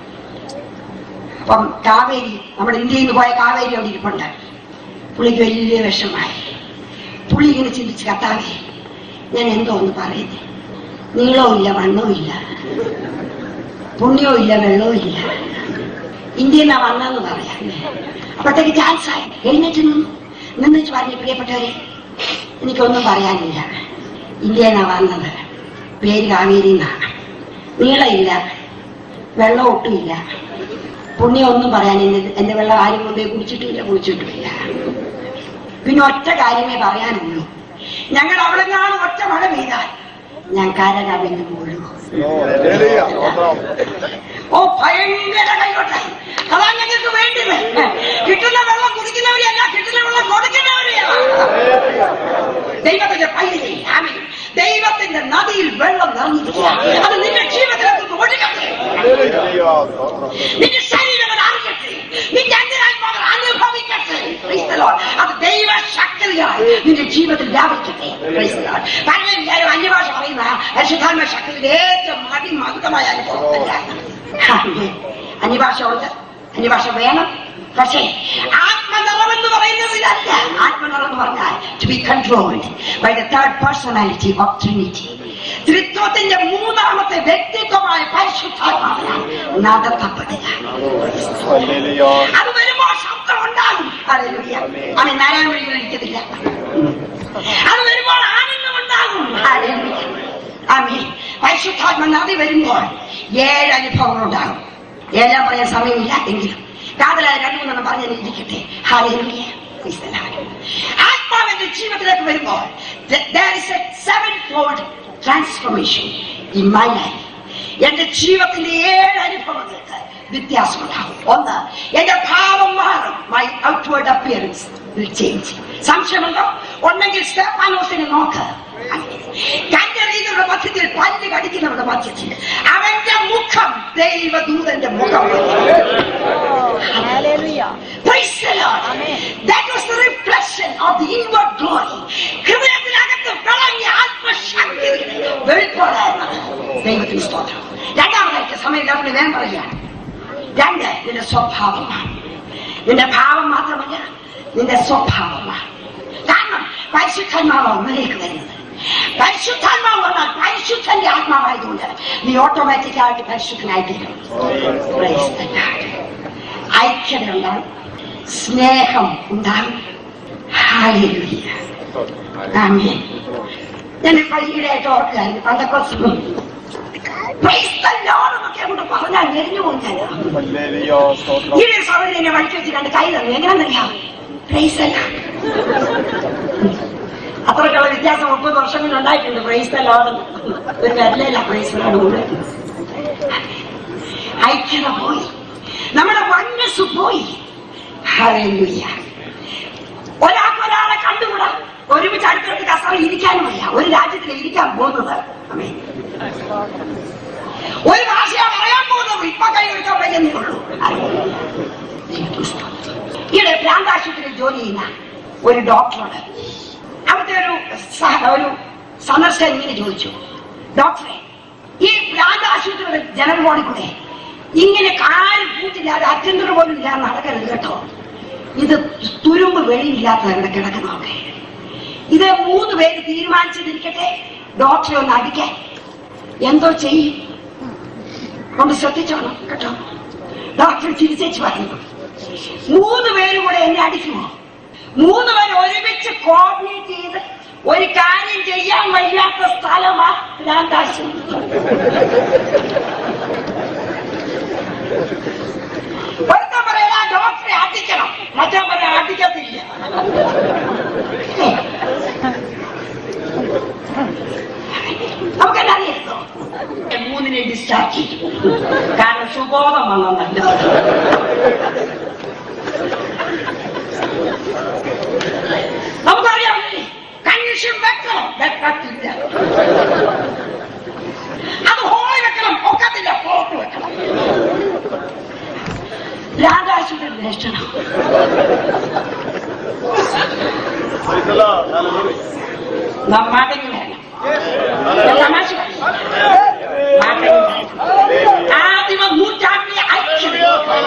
അപ്പം കാവേരി നമ്മുടെ ഇന്ത്യയിൽ നിന്ന് പോയ കാവേരി അവിടെ ഇരിപ്പുണ്ട് പുള്ളിക്ക് വലിയ വിഷമായി പുള്ളി ഇങ്ങനെ ചിന്തിച്ച് കത്താവേ ഞാൻ എന്തോ ഒന്ന് പറയുന്നേ നീളവും ഇല്ല വണ്ണവും ഇല്ല പുണ്യവും ഇല്ല വെള്ളവും ഇല്ല ഇന്ത്യയിൽ നിന്നാ വന്നെന്ന് പറയാം അപ്പോഴത്തേക്ക് ചാൻസ് ആയി എഴുന്നേറ്റ് നിന്നു നിന്നിച്ച് പറഞ്ഞു പ്രിയപ്പെട്ടവരെ എനിക്കൊന്നും പറയാനില്ല ഇന്ത്യയിൽ നിന്നാ വന്നത് പേര് കാവേരി എന്നാണ് നീളമില്ല വെള്ളം ഒട്ടുമില്ല പുണ്യം ഒന്നും പറയാൻ എന്റെ എന്റെ വെള്ളം ആരും കൊണ്ടുപോയി കുടിച്ചിട്ടുമില്ല കുടിച്ചിട്ടുമില്ല പിന്നെ ഒറ്റ കാര്യമേ പറയാനുള്ളൂ ഞങ്ങൾ അവിടെ നിന്നാണ് ഒറ്റ മഴ പെയ്താൽ ഞാൻ കരകവിഞ്ഞു മുഴുകും ഓ ഭയങ്കര കൈകൊട്ടായി അതാ ഞങ്ങൾക്ക് വേണ്ടത് കിട്ടുന്ന വെള്ളം കുടിക്കുന്നവരെയല്ല കിട്ടുന്ന വെള്ളം കൊടുക്കുന്നവരെയാണ് ദൈവത്തിന്റെ പൈതലേ ആമേൻ ദൈവത്തിന്റെ നദിയിൽ വെള്ളം നിറഞ്ഞിരിക്കുക അത് നിന്റെ ജീവിതത്തിലേക്ക് ഒഴുകട്ടെ നിന്റെ ശരീരം അത് അറിയട്ടെ നിന്റെ അന്തരാത്മാവ് അനുഭവിക്കട്ടെ Praise the Lord. അത് ദൈവ ശക്തിയായി നിന്റെ ജീവിതത്തിൽ വ്യാപിക്കട്ടെ Praise the Lord. പലരും വിചാരം അന്യഭാഷ പറയുന്ന പരിശുദ്ധാത്മ ശക്തിയുടെ ഏറ്റവും അതിമഹത്തമായ അനുഭവം ആമേൻ. അന്യഭാഷ ഉണ്ട് അന്യഭാഷ വേണം പക്ഷേ ആത്മനിറവെന്ന് പറയുന്നത് ഇതല്ല ആത്മനിറവെന്ന് പറഞ്ഞാൽ to be controlled by the third personality of Trinity ത്രിത്വത്തിന്റെ മൂന്നാമത്തെ വ്യക്തിത്വമായ പരിശുദ്ധാത്മാവിനാൽ നടത്തപ്പെടുക അത് വരുമ്പോൾ ശബ്ദം ഉണ്ടാകും Hallelujah. അവൻ നാരായണ വഴി ഇരിക്കത്തില്ല അത് വരുമ്പോൾ ആനന്ദം ഉണ്ടാകും Hallelujah. ആമേൻ. പരിശുദ്ധാത്മ നദി വരുമ്പോൾ ഏഴ് അനുഭവങ്ങൾ ഉണ്ടാകും ഏഴാം പറയാൻ സമയമില്ല എങ്കിലും കാതലായ രണ്ടു മൂന്നെണ്ണം പറഞ്ഞു ഇരിക്കട്ടെ ഹാലേലൂയ Praise the Lord. ആത്മാവിന്റെ ജീവിതത്തിലേക്ക് വരുമ്പോൾ there is a sevenfold transformation in my life എന്റെ ജീവിതത്തിന്റെ ഏഴ് അനുഭവങ്ങൾക്ക് വ്യത്യാസമുണ്ടാകും ഒന്ന് എന്റെ ഭാവം മാറും my outward appearance will change സംശയമുണ്ടോ ഉണ്ടെങ്കിൽ സ്റ്റെഫാനോസിനെ നോക്ക് കന്റെ ഇത് കുട്ടികളുടെ മധ്യത്തിൽ പല്ല് കടിക്കുന്നവരുടെ മധ്യത്തിൽ അവന്റെ മുഖം ദൈവദൂതന്റെ മുഖം Hallelujah. Praise the Lord. Amen. That was the reflection of the inward glory. ഹൃദയത്തിനകത്ത് വിളങ്ങിയ ആത്മശക്തി വെളിപ്പാടായിരുന്നത് ദൈവത്തിന് സ്തോത്രം രണ്ടാമതായിട്ട് സമയമില്ലാത്ത വേഗം പറയുകയാണ് രണ്ട് നിന്റെ സ്വഭാവമാണ് നിന്റെ ഭാവം മാത്രമല്ല നിന്റെ സ്വഭാവമാണ് കാരണം പരിശുദ്ധാത്മാവ് ഉള്ളിലേക്ക് വരുന്നത് പരിശുദ്ധാത്മാവ് വന്നാൽ പരിശുദ്ധന്റെ ആത്മാവായതുകൊണ്ട് നീ ഓട്ടോമാറ്റിക് ആയിട്ട് പരിശുദ്ധനായിത്തീരും Praise the Lord. ഐക്യത ഉണ്ടാകും സ്നേഹം ഉണ്ടാകും Hallelujah. Amen. ഞാൻ ഈയിടെയായിട്ട് ഓർക്കുകയായിരുന്നു പണ്ടക്കൊസം Praise the Lord എന്നൊക്കെ അങ്ങോട്ട് പറഞ്ഞാൽ ഞെരിഞ്ഞു പോകും ഞാൻ ഈ ഒരു സഹോദരൻ എന്നെ വഴിക്ക് വെച്ച് രണ്ട് കൈ തന്നു എങ്ങനെയാണെന്നറിയാം പ്രൈസ് അല്ല അത്രക്കുള്ള വ്യത്യാസം മുപ്പത് വർഷങ്ങളിൽ ഉണ്ടായിട്ടുണ്ട് പ്രൈസ് ലോഡ് ഒരു വരലല്ല പ്രൈസ് ലോഡ് കൂടെ ഐക്യത പോയി നമ്മുടെ വണ്ണസ് പോയി ഹല്ലേലൂയ ഒരാൾക്ക് ഒരാളെ കണ്ടുകൂടാ ഒരുമിച്ച് അടുത്തടുത്ത് കസറ ഇരിക്കാനും വയ്യ ഒരു രാജ്യത്തിൽ ഇരിക്കാൻ പോകുന്നത് ആമേൻ. ഒരു ഭാഷയാണ് പറയാൻ പോകുന്നത് ഇപ്പൊ കൈ എടുക്കാൻ പറ്റുന്നേ ഉള്ളൂ ഈയിടെ പ്രാന്താശുപത്രിയിൽ ജോലി ചെയ്യുന്ന ഒരു ഡോക്ടറോട് അവിടുത്തെ ഒരു സഹ- ഒരു സന്ദർശകൻ ഇങ്ങനെ ചോദിച്ചു ഡോക്ടറെ ഈ പ്രാന്താശുപത്രിയുടെ ജനറൽ ബോഡി കൂടെ ഇങ്ങനെ കാൽ കൂട്ടില്ലാതെ അറ്റൻഡർ പോലും ഇല്ലാതെ നടക്കരുത് കേട്ടോ ഇത് തുരുമ്പ് വെളിയില്ലാത്തത് ഇവിടെ കിടക്കുന്നതൊക്കെ ഇത് മൂന്ന് പേര് തീരുമാനിച്ചിരിക്കട്ടെ ഡോക്ടറെ ഒന്ന് അടിക്കാൻ എന്തോ ചെയ്യും ഒന്ന് ശ്രദ്ധിച്ചോണം കേട്ടോ ഡോക്ടർ ചികിത്സിച്ച് പറഞ്ഞു മൂന്ന് പേരും കൂടെ എന്നെ അടിക്കുമോ മൂന്ന് പേര് ഒരുമിച്ച് കോർഡിനേറ്റ് ചെയ്ത് ഒരു കാര്യം ചെയ്യാൻ വയ്യാത്ത സ്ഥലമാ ഭ്രാന്താശുപത്രി ഒരുത്തൻ പറയാ ഡോക്ടറെ അടിക്കണം മറ്റോ പറയാ അടിക്കത്തില്ല നമുക്കെല്ലാം അറിയാമോ മൂന്നിനെ ഡിസ്ചാർജ് ചെയ്തു കാരണം സുബോധം വന്നതല്ല നമുക്കറിയാമല്ലേ കൺഷൻ വെക്കണം വെക്കത്തില്ല അത് ഹോളി വെക്കണം ഒക്കത്തില്ല പുറത്ത് വെക്കണം രാധാശുദ്ധ ലക്ഷണം മടങ്ങി വേണം തമാശ മടങ്ങി വേണം ആദിമ നൂറ്റാണ്ടിലെ ഐക്യത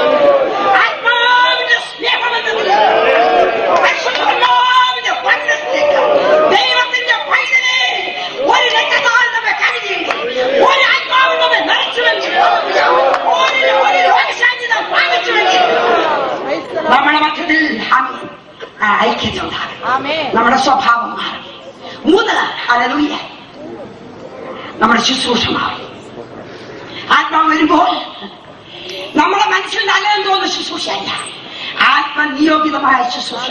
ആത്മാവിന്റെ സ്നേഹമെന്നതിൽ പരിശുദ്ധാത്മാവിന്റെ വന്നത്തിലേക്ക് ദൈവത്തിന്റെ പൈതലെ ഒരു രക്തത്താൽ നമ്മെ കരുതിയെങ്കിൽ ഒരു ആത്മാവ് നമ്മെ നയിച്ചുവെങ്കിൽ ഒരു ഒരു രോഗശാന്തിത വാങ്ങിച്ചുവെങ്കിൽ Praise the Lord. നമ്മുടെ മധ്യത്തിൽ ആമേൻ. ആ ഐക്യത ഉണ്ടാകും Amen. നമ്മുടെ സ്വഭാവം മാറും മൂന്ന് ഹല്ലേലൂയ നമ്മുടെ ശുശ്രൂഷ മാറും ആത്മാവ് വരുമ്പോൾ നമ്മുടെ മനസ്സിൽ നല്ലതെന്ന് തോന്നുന്ന ശുശ്രൂഷയല്ല ആത്മനിയോഗിതമായ ശുശ്രൂഷ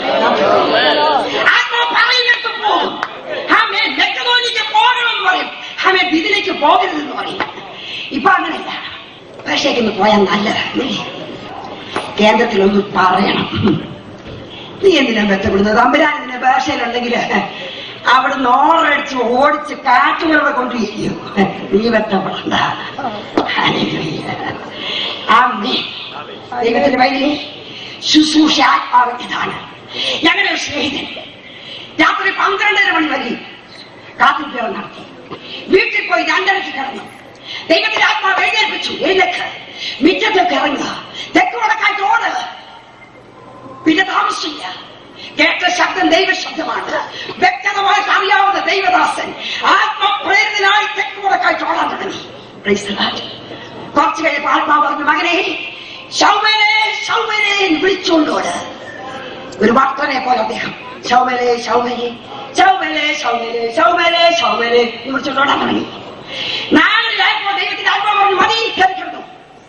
ആത്മാവ് പറയുന്നിടത്ത് പോകും ആമേ മെക്കതോനിക്ക് പോകണമെന്ന് പറയും ആമേ ഇതിലേക്ക് പോകരുതെന്ന് പറയും ഇപ്പൊ അങ്ങനെയല്ല പക്ഷേക്ക് പോയാൽ നല്ലതാണ് കേന്ദ്രത്തിലൊന്ന് പറയണം നീ എന്തിനാ ബന്ധപ്പെടുന്നത് അമ്പരാൻ ഇതിന്റെ ഭാഷയിലുണ്ടെങ്കിൽ അവിടുന്ന് ഓറടിച്ച് ഓടിച്ച് കാറ്റുകളെ കൊണ്ടിരിക്കും നീ ബന്ധപ്പെടണ്ട ഹല്ലേലൂയ. ആമേൻ. ദൈവത്തിന്റെ വൈദ്യ ശുശ്രൂഷ ആത്മാവ് ഇതാണ് ഞങ്ങളുടെ ഒരു സ്നേഹിതൻ രാത്രി പന്ത്രണ്ടര മണി വരെ കാത്തിരിപ്പുകൾ നടത്തി വീട്ടിൽ പോയി രണ്ടരയ്ക്ക് കിടന്നു ദൈവത്തിന്റെ ആത്മാവ് എഴുന്നേൽപ്പിച്ചു എഴുന്നേക്ക് മിറ്റത്തേക്ക് ഇറങ്ങുക തെക്ക് വടക്കായിട്ട് ഓട് പിന്നെ താമസിച്ചില്ല കേട്ട ശബ്ദം ദൈവശബ്ദമാണ് വ്യക്തമായിട്ട് അറിയാവുന്ന ദൈവദാസൻ ആത്മപ്രേരിതനായി തെക്ക് വടക്കായിട്ട് ഓടാൻ തുടങ്ങി Praise the Lord. കുറച്ചു കഴിഞ്ഞപ്പോൾ ആത്മാവ് പറഞ്ഞു മകനെ ശൗമേനെ ശൗമേനെ എന്ന് വിളിച്ചുകൊണ്ടോട് ഒരു ഭക്തനെ പോലെ അദ്ദേഹം ശൗമലെ ശൗമലെ ശൗമലെ ശൗമലെ ശൗമലെ ശൗമലെ എന്ന് വിളിച്ചുകൊണ്ടോടാൻ തുടങ്ങി നാലിലായപ്പോൾ ദൈവത്തിന്റെ ആത്മാവ് പറഞ്ഞു മതി കേൾക്കുന്നു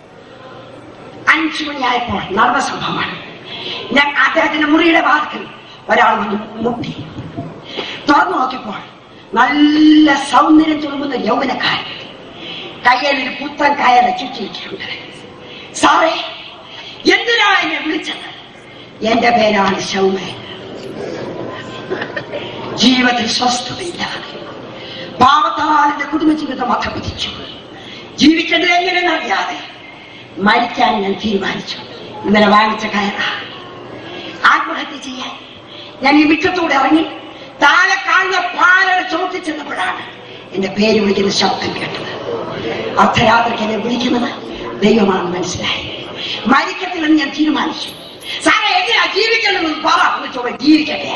അഞ്ചു മണിയായപ്പോൾ നടന്ന സംഭവമാണ് ഞാൻ അദ്ദേഹത്തിന്റെ മുറിയുടെ വാതിക്കൽ ഒരാൾ വന്ന് മുട്ടി തുറന്നു നോക്കിയപ്പോൾ നല്ല സൗന്ദര്യം തുളുമ്പുന്ന യൗവനക്കാരൻ കയ്യിൽ ഒരു പുത്തൻ കയറ ചുറ്റിയിട്ടുണ്ട് സാറേ എന്തിനാ എന്നെ വിളിച്ചത് എന്റെ പേരാണ് ശൗമൻ ജീവിതത്തിൽ സ്വസ്ഥതയില്ലാതെ പാവത്താൽ എന്റെ കുടുംബജീവിതം അധപ്പതിച്ചു ജീവിക്കേണ്ടത് എങ്ങനെയെന്ന് അറിയാതെ മരിക്കാൻ ഞാൻ തീരുമാനിച്ചു ഇന്നലെ വാങ്ങിച്ച കയറ ആത്മഹത്യ ചെയ്യാൻ ഞാൻ ഈ മിറ്റത്തൂടെ ഇറങ്ങി താഴെ കാണുന്ന പാലയുടെ ചോട്ടിൽ ചെന്നപ്പോഴാണ് എന്റെ പേര് വിളിക്കുന്ന ശബ്ദം കേട്ടത് അർദ്ധരാത്രിക്ക് എന്നെ വിളിക്കുന്നത് ദൈവമാണെന്ന് മനസ്സിലായി മരിക്കത്തില്ലെന്ന് ഞാൻ തീരുമാനിച്ചു സാറേ എങ്ങനെയാ ജീവിക്കണമെന്ന് പറ എന്ന് ചോദിച്ചു ജീവിക്കട്ടെ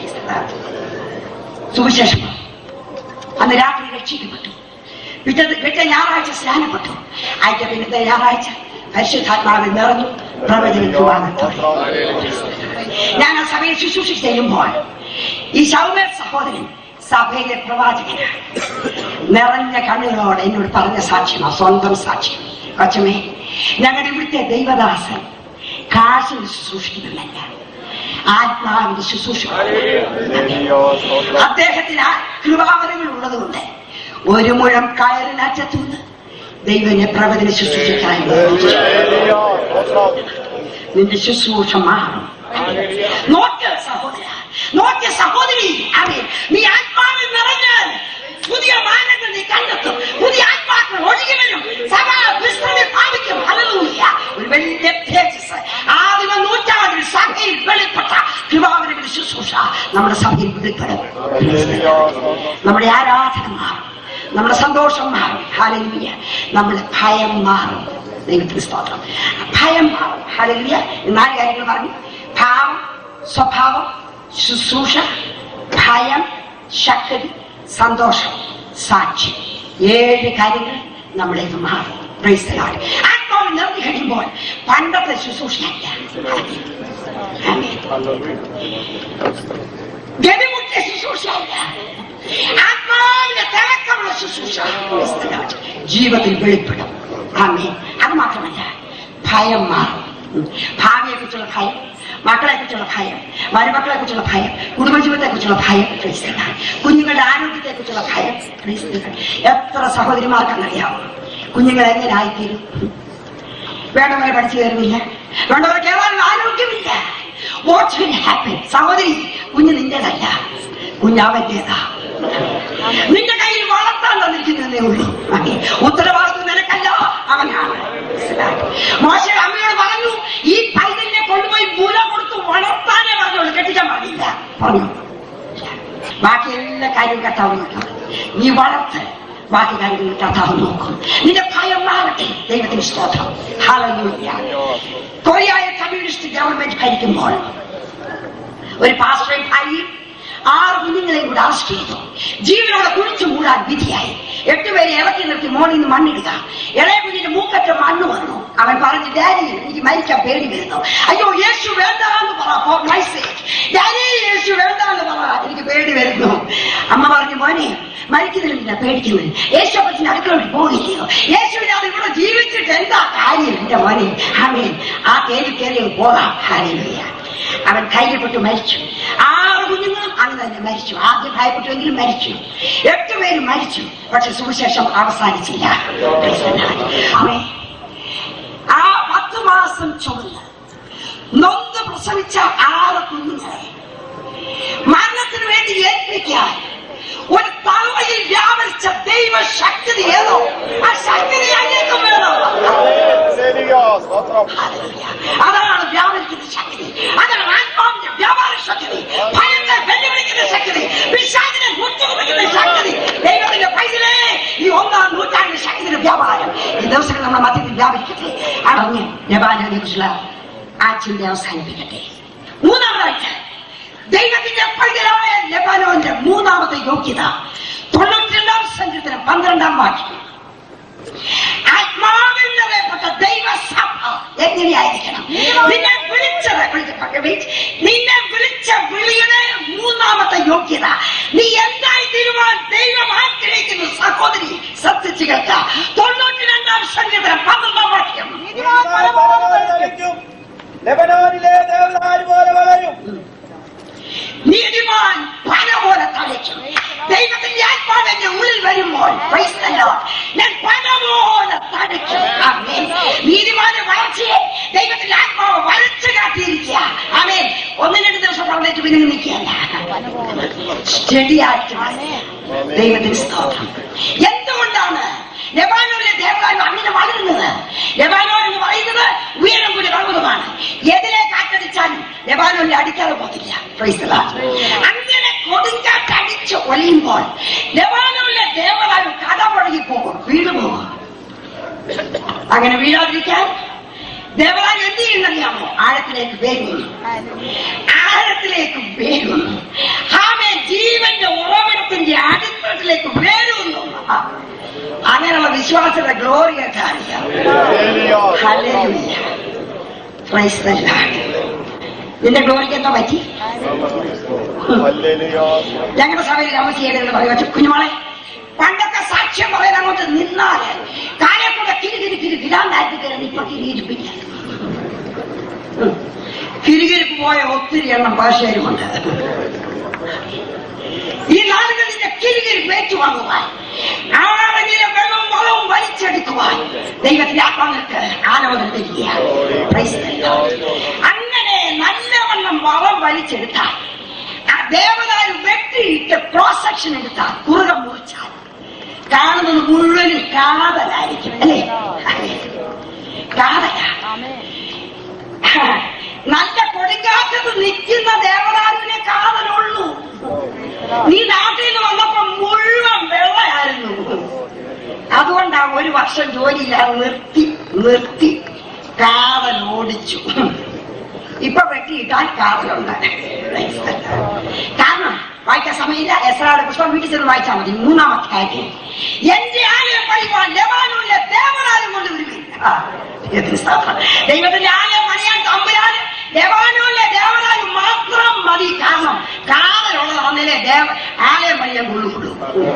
സുവിശേഷം അന്ന് രാത്രി രക്ഷിക്കപ്പെട്ടു പിറ്റേ പിറ്റേ ഞായറാഴ്ച സ്നാനപ്പെട്ടു ആഴ്ച പിന്നത്തെ ഞായറാഴ്ച പരിശുദ്ധാത്മാവിൽ നിറഞ്ഞു പ്രവചനിക്കുവാൻ ഞാൻ ആ സഭയിൽ ശുശ്രൂഷ ചെയ്യുമ്പോൾ ഈ സൗമ്യ സഹോദരൻ സഭയിലെ പ്രവാചകനാണ് നിറഞ്ഞ കണ്ണുകളോടെ എന്നോട് പറഞ്ഞ സാക്ഷ്യമാ സ്വന്തം സാക്ഷ്യം കൊച്ചമേ ഞങ്ങളുടെ ഇവിടുത്തെ ദൈവദാസൻ കാശിന് ശുശ്രൂഷിക്കുന്നതല്ല ആത്മാവിന്റെ ശുശ്രൂഷ അദ്ദേഹത്തിന് ആ കൃപാവരങ്ങൾ ഉള്ളതുകൊണ്ട് ഒരു മുഴം കയറിനറ്റത്തുനിന്ന് ദൈവനെ പ്രവചന ശുശ്രൂഷിക്കാൻ നിന്റെ ശുശ്രൂഷ മാറും നോക്ക് സഹോദര നോക്ക് സഹോദരി അതെ നീ ആത്മാവിൽ നിറഞ്ഞാൽ പുതിയ മാനങ്ങൾ നീ കണ്ടെത്തും പുതിയ ആത്മാക്കൾ ഒഴുകി വരും സഭ വിശ്രമി ഭാവിക്കും ഹല്ലേലൂയ. ഒരു വലിയ തേജസ് ആദിമ നൂറ്റാണ്ടിൽ സഭയിൽ വെളിപ്പെട്ട കൃപാവരങ്ങളുടെ ശുശ്രൂഷ നമ്മുടെ സഭയിൽ വെളിപ്പെടും നമ്മുടെ ആരാധന മാറും നമ്മുടെ സന്തോഷം മാറും ഹാലലിയ നമ്മുടെ ഭയം മാറും ദൈവത്തിന് സ്തോത്രം ഭയം മാറും ഹാലലിയ നാല് കാര്യങ്ങൾ പറഞ്ഞു ഭാവം സ്വഭാവം ശുശ്രൂഷ ഭയം ശക്തി സന്തോഷം സാക്ഷ്യം ഏഴ് കാര്യങ്ങൾ നമ്മളേക്ക് മാറും Praise the Lord. ആത്മാവിൽ നിറഞ്ഞു കഴിയുമ്പോൾ പണ്ടത്തെ ശുശ്രൂഷയല്ല ആമേൻ. ഗതിമുട്ടിയ ശുശ്രൂഷയല്ല ആത്മാവിന്റെ തിളക്കമുള്ള ശുശ്രൂഷ Praise the Lord. ജീവിതത്തിൽ വെളിപ്പെടും ആമേ അത് മാത്രമല്ല ഭയം മാറും ഉം. ഭാവിയെ കുറിച്ചുള്ള ഭയം മക്കളെ കുറിച്ചുള്ള ഭയം മരുമക്കളെ കുറിച്ചുള്ള ഭയം കുടുംബജീവിതത്തെ കുറിച്ചുള്ള ഭയം Praise the Lord. കുഞ്ഞുങ്ങളുടെ ആരോഗ്യത്തെ കുറിച്ചുള്ള ഭയം Praise the Lord. എത്ര സഹോദരിമാർക്കെന്നറിയാമോ കുഞ്ഞുങ്ങൾ എങ്ങനെ ആയിത്തീരും വേണ്ടവരെ പഠിച്ചു കയറുന്നില്ല വേണ്ടവരെ കയറാനുള്ള ആരോഗ്യമില്ല വാട്ട് വിൽ ഹാപ്പൻ സഹോദരി കുഞ്ഞ് നിന്റേതല്ല കുഞ്ഞാവന്റേതാ നിന്റെ കയ്യിൽ വളർത്താൻ തന്നിരിക്കുന്നതേ ഉള്ളൂ അതെ. ഉത്തരവാദിത്വം നിനക്കല്ല അവനാണ് മോശ അമ്മയോട് പറഞ്ഞു ഈ പൈതലിനെ കൊണ്ടുപോയി മൂല കൊടുത്ത് വളർത്താനേ പറഞ്ഞോളൂ കെട്ടിക്കാൻ പാടില്ല പറഞ്ഞു ബാക്കി എല്ലാ കാര്യവും കർത്താവ് നോക്കാം നീ വളർത്ത് ബാക്കി കാര്യങ്ങൾ കർത്താവ് നോക്കും നിന്റെ ഭയം മാറട്ടെ ദൈവത്തിന് സ്തോത്രം ഹല്ലേലൂയ കൊറിയായ കമ്മ്യൂണിസ്റ്റ് ഗവൺമെന്റ് ഭരിക്കുമ്പോൾ ഒരു പാസ്റ്ററേയും ഭാര്യയും ആറ് കുഞ്ഞുങ്ങളെയും കൂടെ അറസ്റ്റ് ചെയ്തു ജീവനോടെ കുഴിച്ചു മൂടാൻ വിധിയായി എട്ടുപേരെ ഇറക്കി നിർത്തി മോളിൽ നിന്ന് മണ്ണിടുക ഇളയ കുഞ്ഞിന്റെ മൂക്കറ്റ മണ്ണ് വന്നു അവൻ പറഞ്ഞു ഡാഡി എനിക്ക് മരിക്കാൻ പേടി വരുന്നു അയ്യോ യേശു വേണ്ട എന്ന് പറ for my sake. Daddy Yeshu വേണ്ട എന്ന് പറ എനിക്ക് പേടി വരുന്നു അമ്മ പറഞ്ഞു മോനെ മരിക്കുന്നില്ല പേടിക്കുന്നത് യേശു അപ്പച്ചന്റെ അടുക്കളോട്ട് പോകില്ലയോ യേശുവിനാണ് ഇവിടെ ജീവിച്ചിട്ട് എന്താ കാര്യം എന്റെ മോനെ ആമേൻ ആ പേര് കയറി അങ്ങ് പോകാം ഹാലേലൂയ അവൻ കയ്യിൽപ്പെട്ട് മരിച്ചു ആറ് കുഞ്ഞുങ്ങളും അന്ന് തന്നെ മരിച്ചു ആദ്യം ഭയപ്പെട്ടുവെങ്കിലും മരിച്ചു എട്ട് പേര് മരിച്ചു പക്ഷെ സുവിശേഷം അവസാനിച്ചില്ല അവൻ ആ പത്ത് മാസം ചുമന്ന് നൊന്ത് പ്രസവിച്ച ആറ് കുഞ്ഞുങ്ങളെ മരണത്തിന് വേണ്ടി ഏൽപ്പിക്കാൻ ഒരു തള്ളയിൽ വ്യാപരിച്ച ദൈവശക്തി ഏതോ ആ ശക്തി അങ്ങേക്കും വേണം Hallelujah. അതാണ് വ്യാപരിക്കുന്ന ശക്തി അതാണ് ആത്മാവിന്റെ വ്യാപാര ശക്തി ഭയത്തെ വെല്ലുവിളിക്കുന്ന ശക്തി പിശാചിനെ മുട്ടുകുറിക്കുന്ന ശക്തി ദൈവത്തിന്റെ പൈസലേ ഈ ഒന്നാം നൂറ്റാണ്ടിന്റെ ശക്തിയുടെ വ്യാപാരം ഈ ദിവസങ്ങൾ നമ്മുടെ മധ്യത്തിൽ വ്യാപരിക്കട്ടെ അറിഞ്ഞ് ജപാനെ കുറിച്ചുള്ള ആ ചിന്ത അവസാനിപ്പിക്കട്ടെ മൂന്നാമതായിട്ട് ദൈവത്തിന്റെ പൈതലായ ലെബാനോന്റെ മൂന്നാമത്തെ യോഗ്യത തൊണ്ണൂറ്റിരണ്ടാം സങ്കീർത്തനം പന്ത്രണ്ടാം വാക്യം ആത്മാവിൽ നിറയപ്പെട്ട ദൈവസഭ എങ്ങനെയായിരിക്കണം നിന്നെ വിളിച്ചത് വിളിച്ച- വിളിച്ച- നിന്നെ വിളിച്ച വിളിയുടെ മൂന്നാമത്തെ യോഗ്യത നീ എന്തായി തീരുവാൻ ദൈവം ആഗ്രഹിക്കുന്നു സഹോദരി ശ്രദ്ധിച്ചു കേൾക്ക തൊണ്ണൂറ്റി രണ്ടാം സംഗീതം പന്ത്രണ്ടാം വാക്യം ലെബനോനിലെ ദേവദാരു പോലെ വളരും നീതിമാൻ പന പോലെ തളിക്കും ദൈവത്തിന്റെ ആത്മാവ് എന്റെ ഉള്ളിൽ വരുമ്പോൾ praise the Lord, ഞാൻ പന പോലെ തടിക്കും ആമേൻ. നീതിമാന്റെ വളർച്ചയെ ദൈവത്തിന്റെ ആത്മാവ് വരച്ചു കാട്ടിയിരിക്കുക ആമേൻ ഒന്ന് രണ്ട് ദിവസം പറഞ്ഞിട്ട് പിന്നെ നിൽക്കുകയല്ല സ്റ്റഡിയായിട്ട് ദൈവത്തിന് സ്തോത്രം എന്തുകൊണ്ടാണ് ലെബാനോനിലെ ദേവാലയം അങ്ങനെ വളരുന്നത് ലെബാനോൻ എന്ന് പറയുന്നത് ഉയരം കൂടി പർവ്വതമാണ് എതിരെ കാറ്റടിച്ചാലും ലെബാനോനിൽ അടിക്കാതെ പോകില്ല Praise the Lord. അങ്ങനെ കൊടുങ്കാറ്റ് അടിച്ച് ഒലിയുമ്പോൾ ലെബാനോനിലെ ദേവാലയം കടപുഴകി പോകും വീണു പോകും അങ്ങനെ വീഴാതിരിക്കാൻ ദേവാലയം എന്ത് ചെയ്യുന്നറിയാമോ ആഴത്തിലേക്ക് വേഗുന്നു ആഴത്തിലേക്ക് വേരുന്നു ആമേ ജീവന്റെ ഉറവിടത്തിന്റെ അടിത്തട്ടിലേക്ക് വേരുന്നു ആ, അങ്ങനെയുള്ള വിശ്വാസത്തെ ഗ്ലോറിയൊക്കെ അറിയാം Hallelujah. Praise the Lord. നിന്റെ ഗ്ലോറിക്ക് എന്താ പറ്റി ഞങ്ങളുടെ സഭയിൽ താമസിക്കേണ്ടതെന്ന് പറയുക കുഞ്ഞുമോളെ പണ്ടൊക്കെ സാക്ഷ്യം പറയാൻ അങ്ങോട്ട് നിന്നാല് കാലെ കൂടെ കിരികിരി കിരി കിരാണ്ടായിട്ട് കയറി ഇപ്പൊ കിരിയിരിപ്പില്ല ഉം. കിരികിരിപ്പ് പോയ ഒത്തിരി എണ്ണം ഭാഷയിലുമുണ്ട് ഈ നാടുകളിന്റെ കിരികിരിപ്പ് ഏറ്റുവാങ്ങുവാൻ ആരെങ്കിലും വെള്ളവും വളവും വലിച്ചെടുക്കുവാൻ ദൈവത്തിന്റെ ആത്മാവിற்கு ആലോചന തരിക Praise the Lord. അങ്ങനെ നല്ലവണ്ണം വളം വലിച്ചെടുത്താൽ ആ ദേവതായി വെട്ടിയിട്ട് ക്രോസ് സെക്ഷൻ എടുത്താൽ കുറുകം മുറിച്ചാൽ കാണുന്നത് മുഴുവനും കാതലായിരിക്കും അല്ലേ കാതല നല്ല കൊടുങ്കാറ്റത്ത് നിൽക്കുന്ന ദേവതാവിനെ കാതലുള്ളൂ നീ നാട്ടിൽ നിന്ന് വന്നപ്പോ മുഴുവൻ വെള്ളമായിരുന്നു അതുകൊണ്ടാ ഒരു വർഷം ജോലിയില്ലാതെ നിർത്തി നിർത്തി കാതൽ ഓടിച്ചു ഇപ്പൊ വെട്ടിയിട്ടാൽ കാതലുണ്ട് കാരണം വായിക്കാൻ സമയമില്ല എസ്രായുടെ പുഷ്പം വീട്ടിൽ ചെന്ന് വായിച്ചാൽ മതി മൂന്നാമത്തെ കാര്യം എന്റെ ആലയം പണിയുവാൻ ലബാനൂരിലെ ദേവനാലയം കൊണ്ട് വരുവില്ല ആ, ദൈവത്തിന് സ്തോത്രം. ദൈവത്തിന്റെ ആലയം പണിയാൻ തമ്പുരാന് ലബാനൂരിലെ ദേവനാലയം മാത്രം മതി കാരണം കാതലുള്ളതാണെന്നേ ദേവ ആലയം പണിയാൻ കൊള്ളുള്ളൂ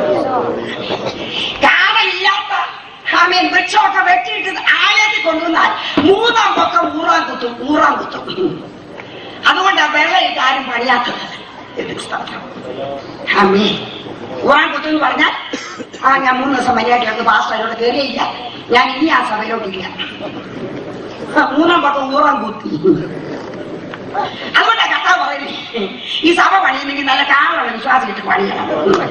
കാതലില്ലാത്ത ആമേൻ വൃക്ഷമൊക്കെ വെട്ടിയിട്ട് ആലയത്തിൽ കൊണ്ടുവന്നാൽ മൂന്നാം പക്കം ഊറാൻ കുത്തും ഊറാൻ കുത്തും അതുകൊണ്ട് വെള്ളയിട്ട് ആരും പണിയാത്തത് ദൈവത്തിന് സ്തോത്രം. ആമേൻ ഊറാൻ കുത്തും എന്ന് പറഞ്ഞാൽ ആ ഞാൻ മൂന്ന് ദിവസം മര്യാദ വന്ന് പാസ്റ്റർ അതിലോട്ട് കയറിയില്ല ഞാൻ ഇനി ആ സഭയിലോട്ടില്ല ആ, മൂന്നാം പക്കം ഊറാൻ കുത്തി അതുകൊണ്ടാ കഥ പറയുന്നത് ഈ സഭ പണിയുന്നെങ്കിൽ നല്ല കാറുള്ള വിശ്വാസം ഇട്ട് പണിയണം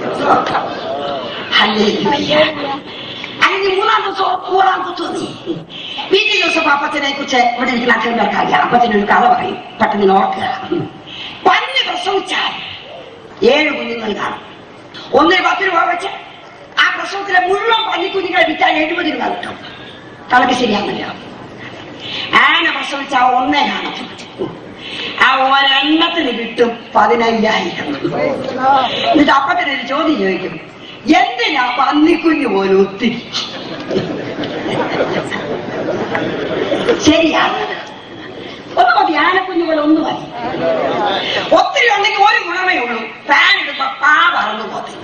ഹല്ലേലൂയ. അല്ലെങ്കിൽ മൂന്നാം ദിവസം ഊറാൻ കുത്തു നീ വീട്ടിൽ ദിവസം അപ്പച്ചനെ കുറിച്ച് ഇവിടെ ഇരിക്കുന്ന അച്ഛൻ്റെ കാര്യം അപ്പച്ചനൊരു കഥ പറയും പെട്ടെന്ന് ഓർക്കുക പന്നി പ്രസവിച്ചാൽ ഏഴ് കുഞ്ഞുങ്ങൾ കാണും ഒന്നിന് പത്ത് രൂപ വെച്ച് ആ പ്രസവത്തിലെ മുഴുവൻ പന്നിക്കുഞ്ഞുങ്ങളെ വിറ്റാൽ എഴുപത് രൂപ കിട്ടും കണക്ക് ശരിയാണല്ലോ ആന പ്രസവിച്ച ആ ഒന്നേ കാണത്തുള്ളൂ ആ ഒരെണ്ണത്തിന് കിട്ടും പതിനയ്യായിരം എന്നിട്ട് അപ്പത്തിനൊരു ചോദ്യം ചോദിക്കും എന്തിനാ പന്നിക്കുഞ്ഞ് പോലും ഒത്തിരി ശരിയാണ് ഒന്ന് മതി ആനക്കുഞ്ഞു പോലെ ഒന്ന് മതി ഒത്തിരി ഉണ്ടെങ്കിൽ ഒരു ഗുണമേ ഉള്ളൂ ഫാൻ ഇടുമ്പോ പാ പറന്നു പോത്തില്ല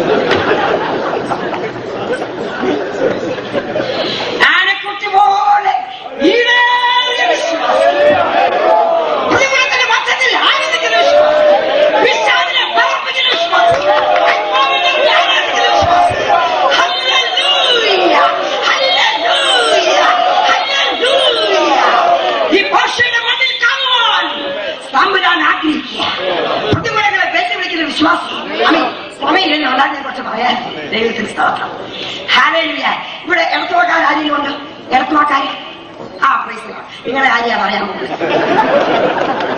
ആനക്കുട്ടി പോലെ ഈടേറിയ വിശ്വാസം പ്രതികൂലത്തിന്റെ മധ്യത്തിൽ ആനന്ദിക്കുന്ന വിശ്വാസം വിശ്വാസിനെ പറപ്പിക്കുന്ന വിശ്വാസം ആത്മാവിന്റെ ആരാധിക്കുന്ന വിശ്വാസം ഹല്ലേലൂയ ഹല്ലേലൂയ ഹല്ലേലൂയ ഈ ഭാഷയുടെ മണ്ണിൽ കാണുവാൻ തമ്പുരാൻ ആഗ്രഹിക്കുക പ്രതികൂലങ്ങളെ വെല്ലുവിളിക്കുന്ന വിശ്വാസം ആമേൻ. സമയമില്ലല്ലോ ഉണ്ടാകുന്ന കുറച്ച് പറയാൻ ദൈവത്തിന് സ്തോത്രം ഹാലേലുയ ഇവിടെ ഇടത്തുവാക്കാർ ആരെങ്കിലും ഉണ്ട് ഇടത്തുവാക്കാര് ആ പ്രൈസ് ലോർഡ്. നിങ്ങളെ ആരെയാ പറയാൻ പോകുന്നത്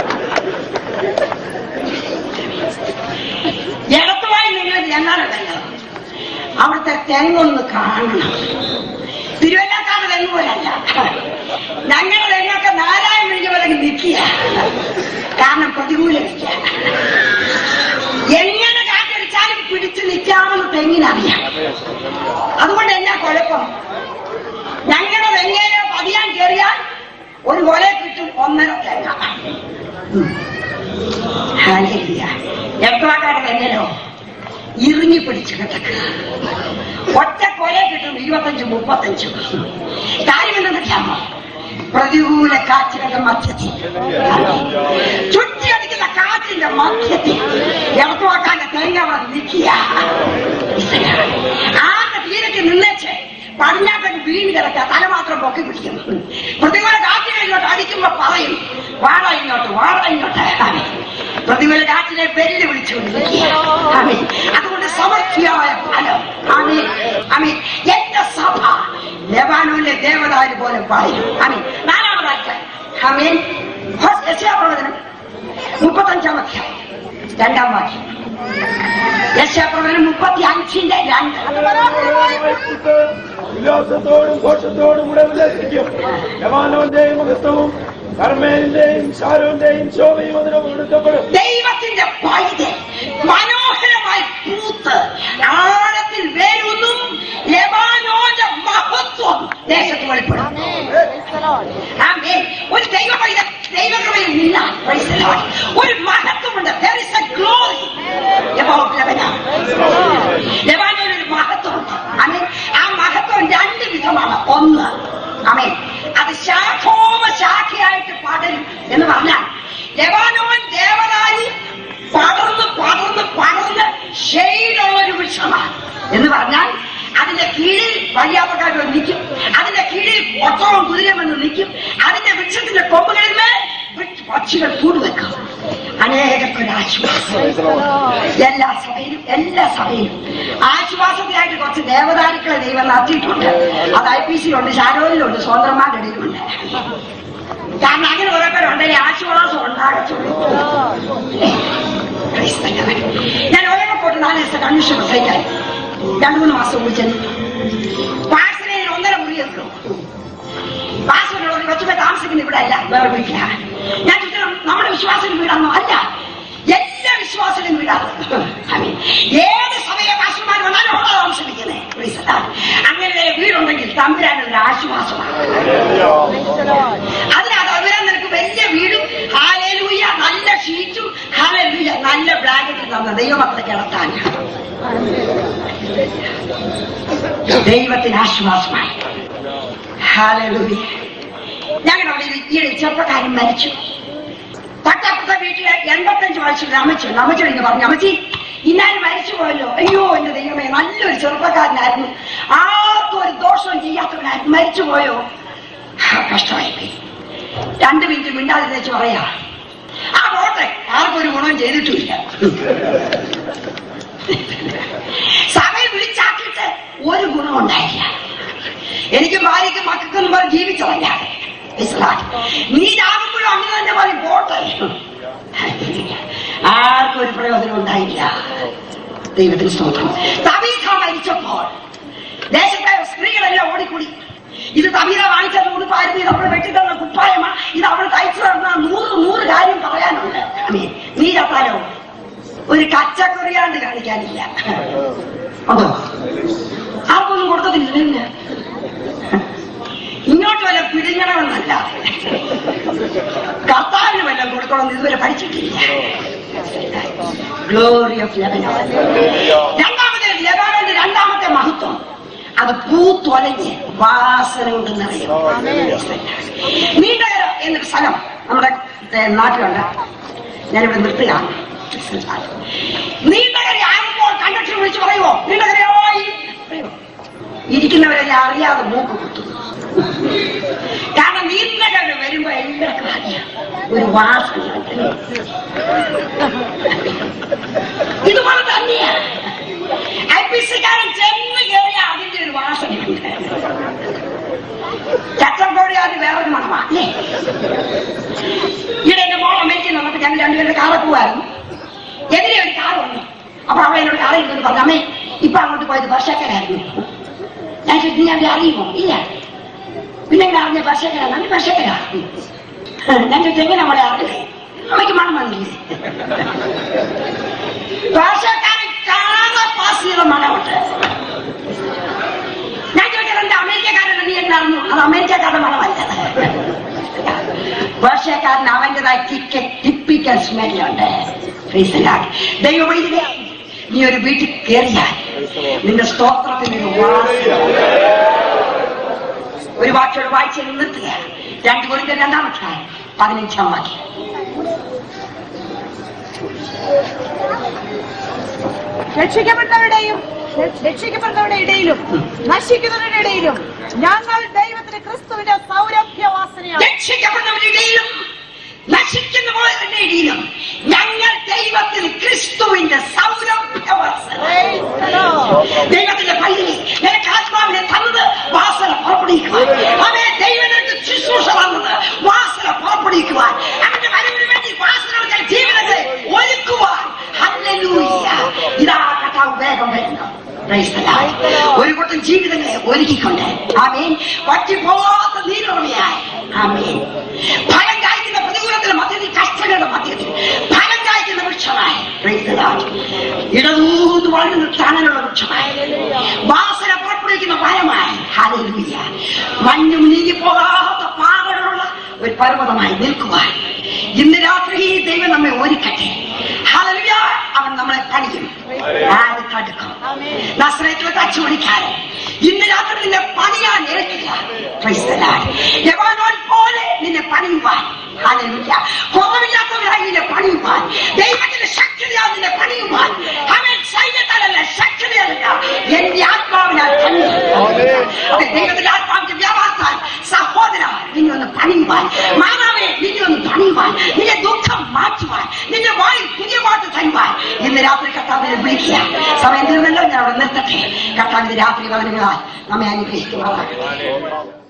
ഇടത്തുവായി നിങ്ങൾ എന്നാലുണ്ടല്ലോ അവിടുത്തെ തെങ്ങൊന്ന് കാണണം തിരുവല്ലക്കാരുടെ തെങ്ങ് പോലല്ല ഞങ്ങളുടെ തെങ്ങൊക്കെ നാരായണ വിളിഞ്ഞ പോലെ നിൽക്കുക കാരണം പ്രതികൂലമില്ല എങ്ങനെ കാറ്റടിച്ചാലും പിടിച്ചു നിൽക്കാമെന്ന് തെങ്ങിനറിയാം അതുകൊണ്ട് എന്നാ കുഴപ്പം ഞങ്ങളുടെ തെങ്ങേനെ പതിയാൻ കയറിയാൽ ഒരു കൊല കിട്ടും ഒന്നര തേങ്ങ എത്രക്കാരുടെ തെങ്ങനോ ഇറിഞ്ഞു പിടിച്ചു കിടക്കുക ഒറ്റ കൊല കിട്ടും ഇരുപത്തഞ്ചും മുപ്പത്തഞ്ചും കാര്യം എന്തെന്നറിയാമോ പ്രതികൂല കാറ്റുകളുടെ മധ്യത്തിൽ ചുറ്റിയടിക്കുന്ന കാറ്റിന്റെ മധ്യത്തിൽ ഇടത്തുവാക്കാന്റെ തേങ്ങ അവിടെ നിൽക്കുക ആരുടെ തീരക്ക് നിന്നേച്ച് പടിഞ്ഞാട്ടൊക്കെ വീണ് കിടക്കുക തല മാത്രം പൊക്കി പിടിക്കും പ്രതികൂല കാറ്റിനെ ഇങ്ങോട്ട് അടിക്കുമ്പോ പറയും വാട ഇങ്ങോട്ട് വാട ഇങ്ങോട്ട് പ്രതികൂല കാറ്റിനെ വെല്ലു വിളിച്ചുകൊണ്ടിരിക്കുക അതുകൊണ്ട് സമർത്ഥിയായ എന്റെ സഭ ലെബാനോനിലെ ദേവതാര് പോലെ പാടി അമീൻ നാലാമതായിട്ട് അമീൻ യശയാപ്രവചനം മുപ്പത്തഞ്ചാം അധ്യായം രണ്ടാം വാക്യം യശയാപ്രവചനം മുപ്പത്തി അഞ്ചിന്റെ രണ്ട് ഉല്ലാസത്തോടും ഘോഷത്തോടും കൂടെ ഉല്ലസിക്കും യവാനോന്റെയും മഹത്വവും കർമ്മേന്റെയും ഷാരോന്റെയും ശോഭയും അതിനെ കൊടുക്കപ്പെടും ദൈവത്തിന്റെ പൈതൽ മനോഹരമായി പൂത്ത് ആഴത്തിൽ വേരൊന്നും ലെബാനോന്റെ മഹത്വം ദേശത്ത് വെളിപ്പെടും ആമേൻ. ഒരു ദൈവ പൈതൽ ദൈവകൃപയിൽ നിന്നാൽ praise the Lord. ഒരു മഹത്വമുണ്ട് There is a glory about Lebanon. ലെബാനോന് ഒരു മഹത്വമുണ്ട് ആമേൻ. ആ മഹത്വം രണ്ട് വിധമാണ് ഒന്ന് ആമേൻ അത് ശാഖോപ ശാഖയായിട്ട് പടരും എന്ന് പറഞ്ഞാൽ ലെബാനോൻ ദേവതാരി പടർന്ന് പടർന്ന് പടർന്ന് ഷെയ്ഡുള്ള ഒരു വൃക്ഷമാണ് എന്ന് പറഞ്ഞാൽ അതിന്റെ കീഴിൽ വഴിയാപ്പക്കാർ വന്ന് നിൽക്കും അതിന്റെ കീഴിൽ ഒട്ടവും കുതിരയും വന്ന് നിൽക്കും അതിന്റെ വൃക്ഷത്തിന്റെ കൊമ്പുകളിൽ മേൽ വൃക്ഷ- പക്ഷികൾ കൂടുവെക്കും അനേകർക്കൊരു ആശ്വാസം എല്ലാ സഭയിലും എല്ലാ സഭയിലും ആശ്വാസത്തിനായിട്ട് കുറച്ച് ദേവതാരുക്കളെ ദൈവം നടത്തിയിട്ടുണ്ട് അത് ഐ പി സിയിലുണ്ട് ഷാരോയിലുണ്ട് സ്വതന്ത്രന്മാരുടെ ഇടയിലുണ്ട് കാരണം അങ്ങനെ കുറെ പേരുണ്ടെങ്കിൽ ആശ്വാസം ഉണ്ടാകത്തുള്ളൂ Praise the Lord. ഞാൻ ഒരേ പോട്ട് നാല് ദിവസം കൺവെൻഷൻ പ്രസംഗിക്കാൻ രണ്ടു മൂന്ന് മാസം കൂടി ചെന്നു പാഴ്സലിൽ ഒന്നര മുറിയുള്ളൂ പാസ്വേഡ് കൊച്ചുപോയി താമസിക്കുന്ന ഇവിടെ അല്ല വേറെ വീട്ടിലാണ് ഞാൻ ചോദിക്കണം നമ്മുടെ വിശ്വാസത്തിന് വീടാണോ അല്ല എല്ലാ വിശ്വാസത്തിനും വീടാണ് ആമീൻ. ഏത് സമയ പാസ്റ്റർമാർ വന്നാലും അവിടെ താമസിപ്പിക്കുന്നത് Praise the Lord. അങ്ങനെ ഒരു വീടുണ്ടെങ്കിൽ തമ്പുരാനൊരു ആശ്വാസമാണ് അതിനകത്ത് അവരാ നിനക്ക് വലിയ വീടും ഹാലൂയ നല്ല ഷീറ്റും ഹാലൂയ നല്ല ബ്ലാങ്കറ്റും തന്ന ദൈവമക്കളെ കിടത്താൻ ദൈവത്തിന് ആശ്വാസമായി ഹാലൂയ ഞങ്ങളുടെ അവിടെ ഒരു ഈയിടെ ചെറുപ്പക്കാരൻ മരിച്ചു തൊട്ടപ്പുറത്തെ വീട്ടിലെ എൺപത്തഞ്ച് വയസ്സുള്ള അമ്മച്ചുണ്ട് അമ്മച്ചു എന്ന് പറഞ്ഞു അമ്മച്ചി ഇന്നാലും മരിച്ചു പോയല്ലോ അയ്യോ എന്റെ ദൈവമേ നല്ലൊരു ചെറുപ്പക്കാരനായിരുന്നു ആർക്കും ഒരു ദോഷവും ചെയ്യാത്തവനായിരുന്നു മരിച്ചു പോയോ ആ, കഷ്ടമായി പോയി രണ്ട് മിനിറ്റ് മിണ്ടാതെ വെച്ച് പറയാ ആ പോട്ടെ ആർക്കും ഒരു ഗുണവും ചെയ്തിട്ടുമില്ല സഭയിൽ വിളിച്ചാക്കിയിട്ട് ഒരു ഗുണം ഉണ്ടായില്ല എനിക്കും ഭാര്യയ്ക്കും മക്കൾക്കും പറഞ്ഞ് ജീവിച്ചതല്ലാതെ മനസ്സിലാക്കി നീ രാകുമ്പോഴും അങ്ങനെ തന്നെ പറയും പോട്ടെ ആർക്കും ഒരു പ്രയോജനം ഉണ്ടായില്ല ദൈവത്തിന് സ്തോത്രം തബീഥ മരിച്ചപ്പോൾ ദേശത്തെ സ്ത്രീകളെല്ലാം ഓടിക്കൂടി ഇത് തബീത വാങ്ങിച്ചത് ഉടുപ്പായിരുന്നു ഇത് അവൾ വെട്ടിത്തന്ന കുപ്പായമാ ഇത് അവൾ തയ്ച്ചു തന്ന നൂറ് നൂറ് കാര്യം പറയാനുണ്ട് ആമേൻ. നീ ചത്താലോ ഒരു കച്ചക്കുറിയാണ്ട് കാണിക്കാനില്ല അതോ ആർക്കൊന്നും കൊടുത്തതില്ല ഇങ്ങോട്ട് വല്ല പിടിങ്ങണമെന്നല്ല കർത്താവിന് വല്ലതും കൊടുക്കണമെന്ന് ഇതുവരെ പഠിച്ചിട്ടില്ല ഗ്ലോറി ഓഫ് ലെബനോൺ രണ്ടാമത്തെ ലെബനോന്റെ രണ്ടാമത്തെ മഹത്വം അത് പൂത്തൊലഞ്ഞ് വാസന കൊണ്ട് നിറയും നീണ്ടകര എന്നൊരു സ്ഥലം നമ്മുടെ ഏ, നാട്ടിലുണ്ട് ഞാനിവിടെ നിർത്തുകയാണ് നീണ്ടകര ആകുമ്പോൾ കണ്ടക്ടർ വിളിച്ച് പറയുമോ നീണ്ടകരയോയി പറയുമോ ഇരിക്കുന്നവരെല്ലാം അറിയാതെ മൂക്ക് കുത്തുന്നു കാരണം നീന്തകര വരുമ്പോ എല്ലാവർക്കും അറിയാം ഒരു വാസന ഇതുപോലെ തന്നെയാണ് ഐപിസിക്കാരൻ ചെന്ന് കയറിയ അതിന്റെ ഒരു വാസനയുണ്ട് ചട്ടമ്പോടി അത് വേറൊരു മണമാ അല്ലേ ഇവിടെ എന്റെ മോൾ അമേരിക്കയിൽ വന്നപ്പോ ഞങ്ങൾ രണ്ടുപേരുടെ കാറെ പോവായിരുന്നു എതിരെ ഒരു കാർ വന്നു അപ്പൊ അവളെ എന്നോട് കാറിൽ നിന്ന് പറഞ്ഞു അമ്മേ ഇപ്പൊ അങ്ങോട്ട് പോയത് വർഷക്കാരായിരുന്നു ഞാൻ ചോദിച്ചു നീ അവരെ അറിയുമോ ഇല്ല പിന്നെ എങ്ങനെ അറിഞ്ഞ വർഷക്കാരാണ് വർഷക്കാരാ ഞാൻ ചോദിച്ചു എങ്ങനെ അവളെ അറിയില്ലേ അമ്മയ്ക്ക് മണം വന്നില്ലേ ഭാഷക്കാരൻ കാണാതെ പാസ് ചെയ്ത മണമുണ്ട് ഞാൻ ചോദിച്ചത് എന്താ അമേരിക്കക്കാരൻ നീ എന്താണെന്നു അത് അമേരിക്കക്കാരുടെ മണമല്ല ഭാഷക്കാരൻ അവന്റേതായ ടിപ്പിക്കൽ സ്മെല്ലുണ്ട് ദൈവമൈതിലെ നീ ഒരു വീട്ടിൽ കയറിയാൽ നിന്റെ സ്തോത്രത്തിന് ഒരു വാസന ഒരു വാക്കോട് വായിച്ച് നിർത്തുക രണ്ട് കുറിന്റെ രണ്ടാമത്തെ പതിനഞ്ചാം വാക്യം രക്ഷിക്കപ്പെട്ടവരുടെയും രക്ഷിക്കപ്പെട്ടവരുടെ ഇടയിലും നശിക്കുന്നവരുടെ ഇടയിലും ഞങ്ങൾ ദൈവത്തിന് ക്രിസ്തുവിന്റെ സൗരഭ്യവാസനയാണ് രക്ഷിക്കപ്പെട്ടവരുടെ ഇടയിലും നശിക്കുന്ന പോയതിന്റെ ഇടയിലും ഞങ്ങൾ ദൈവത്തിന് ക്രിസ്തുവിന്റെ സൗരഭ്യവാസന Praise the Lord. ദൈവത്തിന്റെ പള്ളി നിനക്ക് ആത്മാ പുറപ്പെടുവിക്കുവാൻ അവയെ ദൈവങ്ങൾക്ക് ശുശ്രൂഷ വന്നത് വാസന പുറപ്പെടുവിക്കുവാൻ അവന്റെ വരവിന് വേണ്ടി വാസനകൾക്ക് ജീവിതങ്ങളെ ഒരുക്കുവാൻ ഹല്ലേലൂയ ഇതാ കഥാവ് വേഗം വരുന്നു Praise the Lord. ഒരു കൂട്ടം ജീവിതങ്ങളെ ഒരുക്കിക്കൊണ്ട് ആമേൻ പറ്റിപ്പോവാത്ത നീരുറമയായി ആമേൻ ഫലം കായ്ക്കുന്ന പ്രതികൂലത്തിന്റെ മധ്യത്തിൽ കഷ്ടങ്ങളുടെ മധ്യത്തിൽ ഫലം കായ്ക്കുന്ന വൃക്ഷമായി Praise the Lord. ഇടതൂന്ന് വളരുന്ന തണലുള്ള വൃക്ഷമായി വാസന പുറപ്പെടുവിക്കുന്ന വരമായി ഹാലൂയ മഞ്ഞും നീങ്ങിപ്പോകാത്ത പാകകളുള്ള ഒരു പർവ്വതമായി നിൽക്കുവാൻ ഇന്ന് രാത്രി ദൈവം നമ്മെ ഒരുക്കട്ടെ ഹാലൂയ അവൻ നമ്മളെ പണിയും ആര് തടുക്കും നസ്രേറ്റിലെ തച്ചുപണിക്കാരൻ ഇന്ന് രാത്രി നിന്നെ പണിയാൻ ഇറക്കില്ല Praise the Lord. ലെബാനോൻ പോലെ നിന്നെ പണിയുവാൻ ഹല്ലേലൂയ. കുറവില്ലാത്തവരായി നിന്നെ പണിയുവാൻ ദൈവത്തിന്റെ ശക്തിയാൽ നിന്നെ പണിയുവാൻ അവൻ സൈന്യത്താലല്ല ശക്തിയല്ല എന്റെ ആത്മാവിനാൽ തന്നെ അവൻ ദൈവത്തിന്റെ ആത്മാവിന്റെ വ്യാപാരത്താൽ സഹോദര നിന്നെ ഒന്ന് പണിയുവാൻ മാതാവെ നിന്നെ ഒന്ന് പണിയുവാൻ നിന്റെ ദുഃഖം മാറ്റുവാൻ നിന്റെ വായിൽ പുതിയ പാട്ട് തരുവാൻ ഇന്ന് രാത്രി കർത്താവിനെ വിളിക്കുക സമയം തീർന്നല്ലോ ഞാൻ അവിടെ നിർത്തട്ടെ കർത്താവിന്റെ രാത്രി വചനങ്ങളാൽ നമ്മെ അനുഗ്രഹിക്കുമാറാകട്ടെ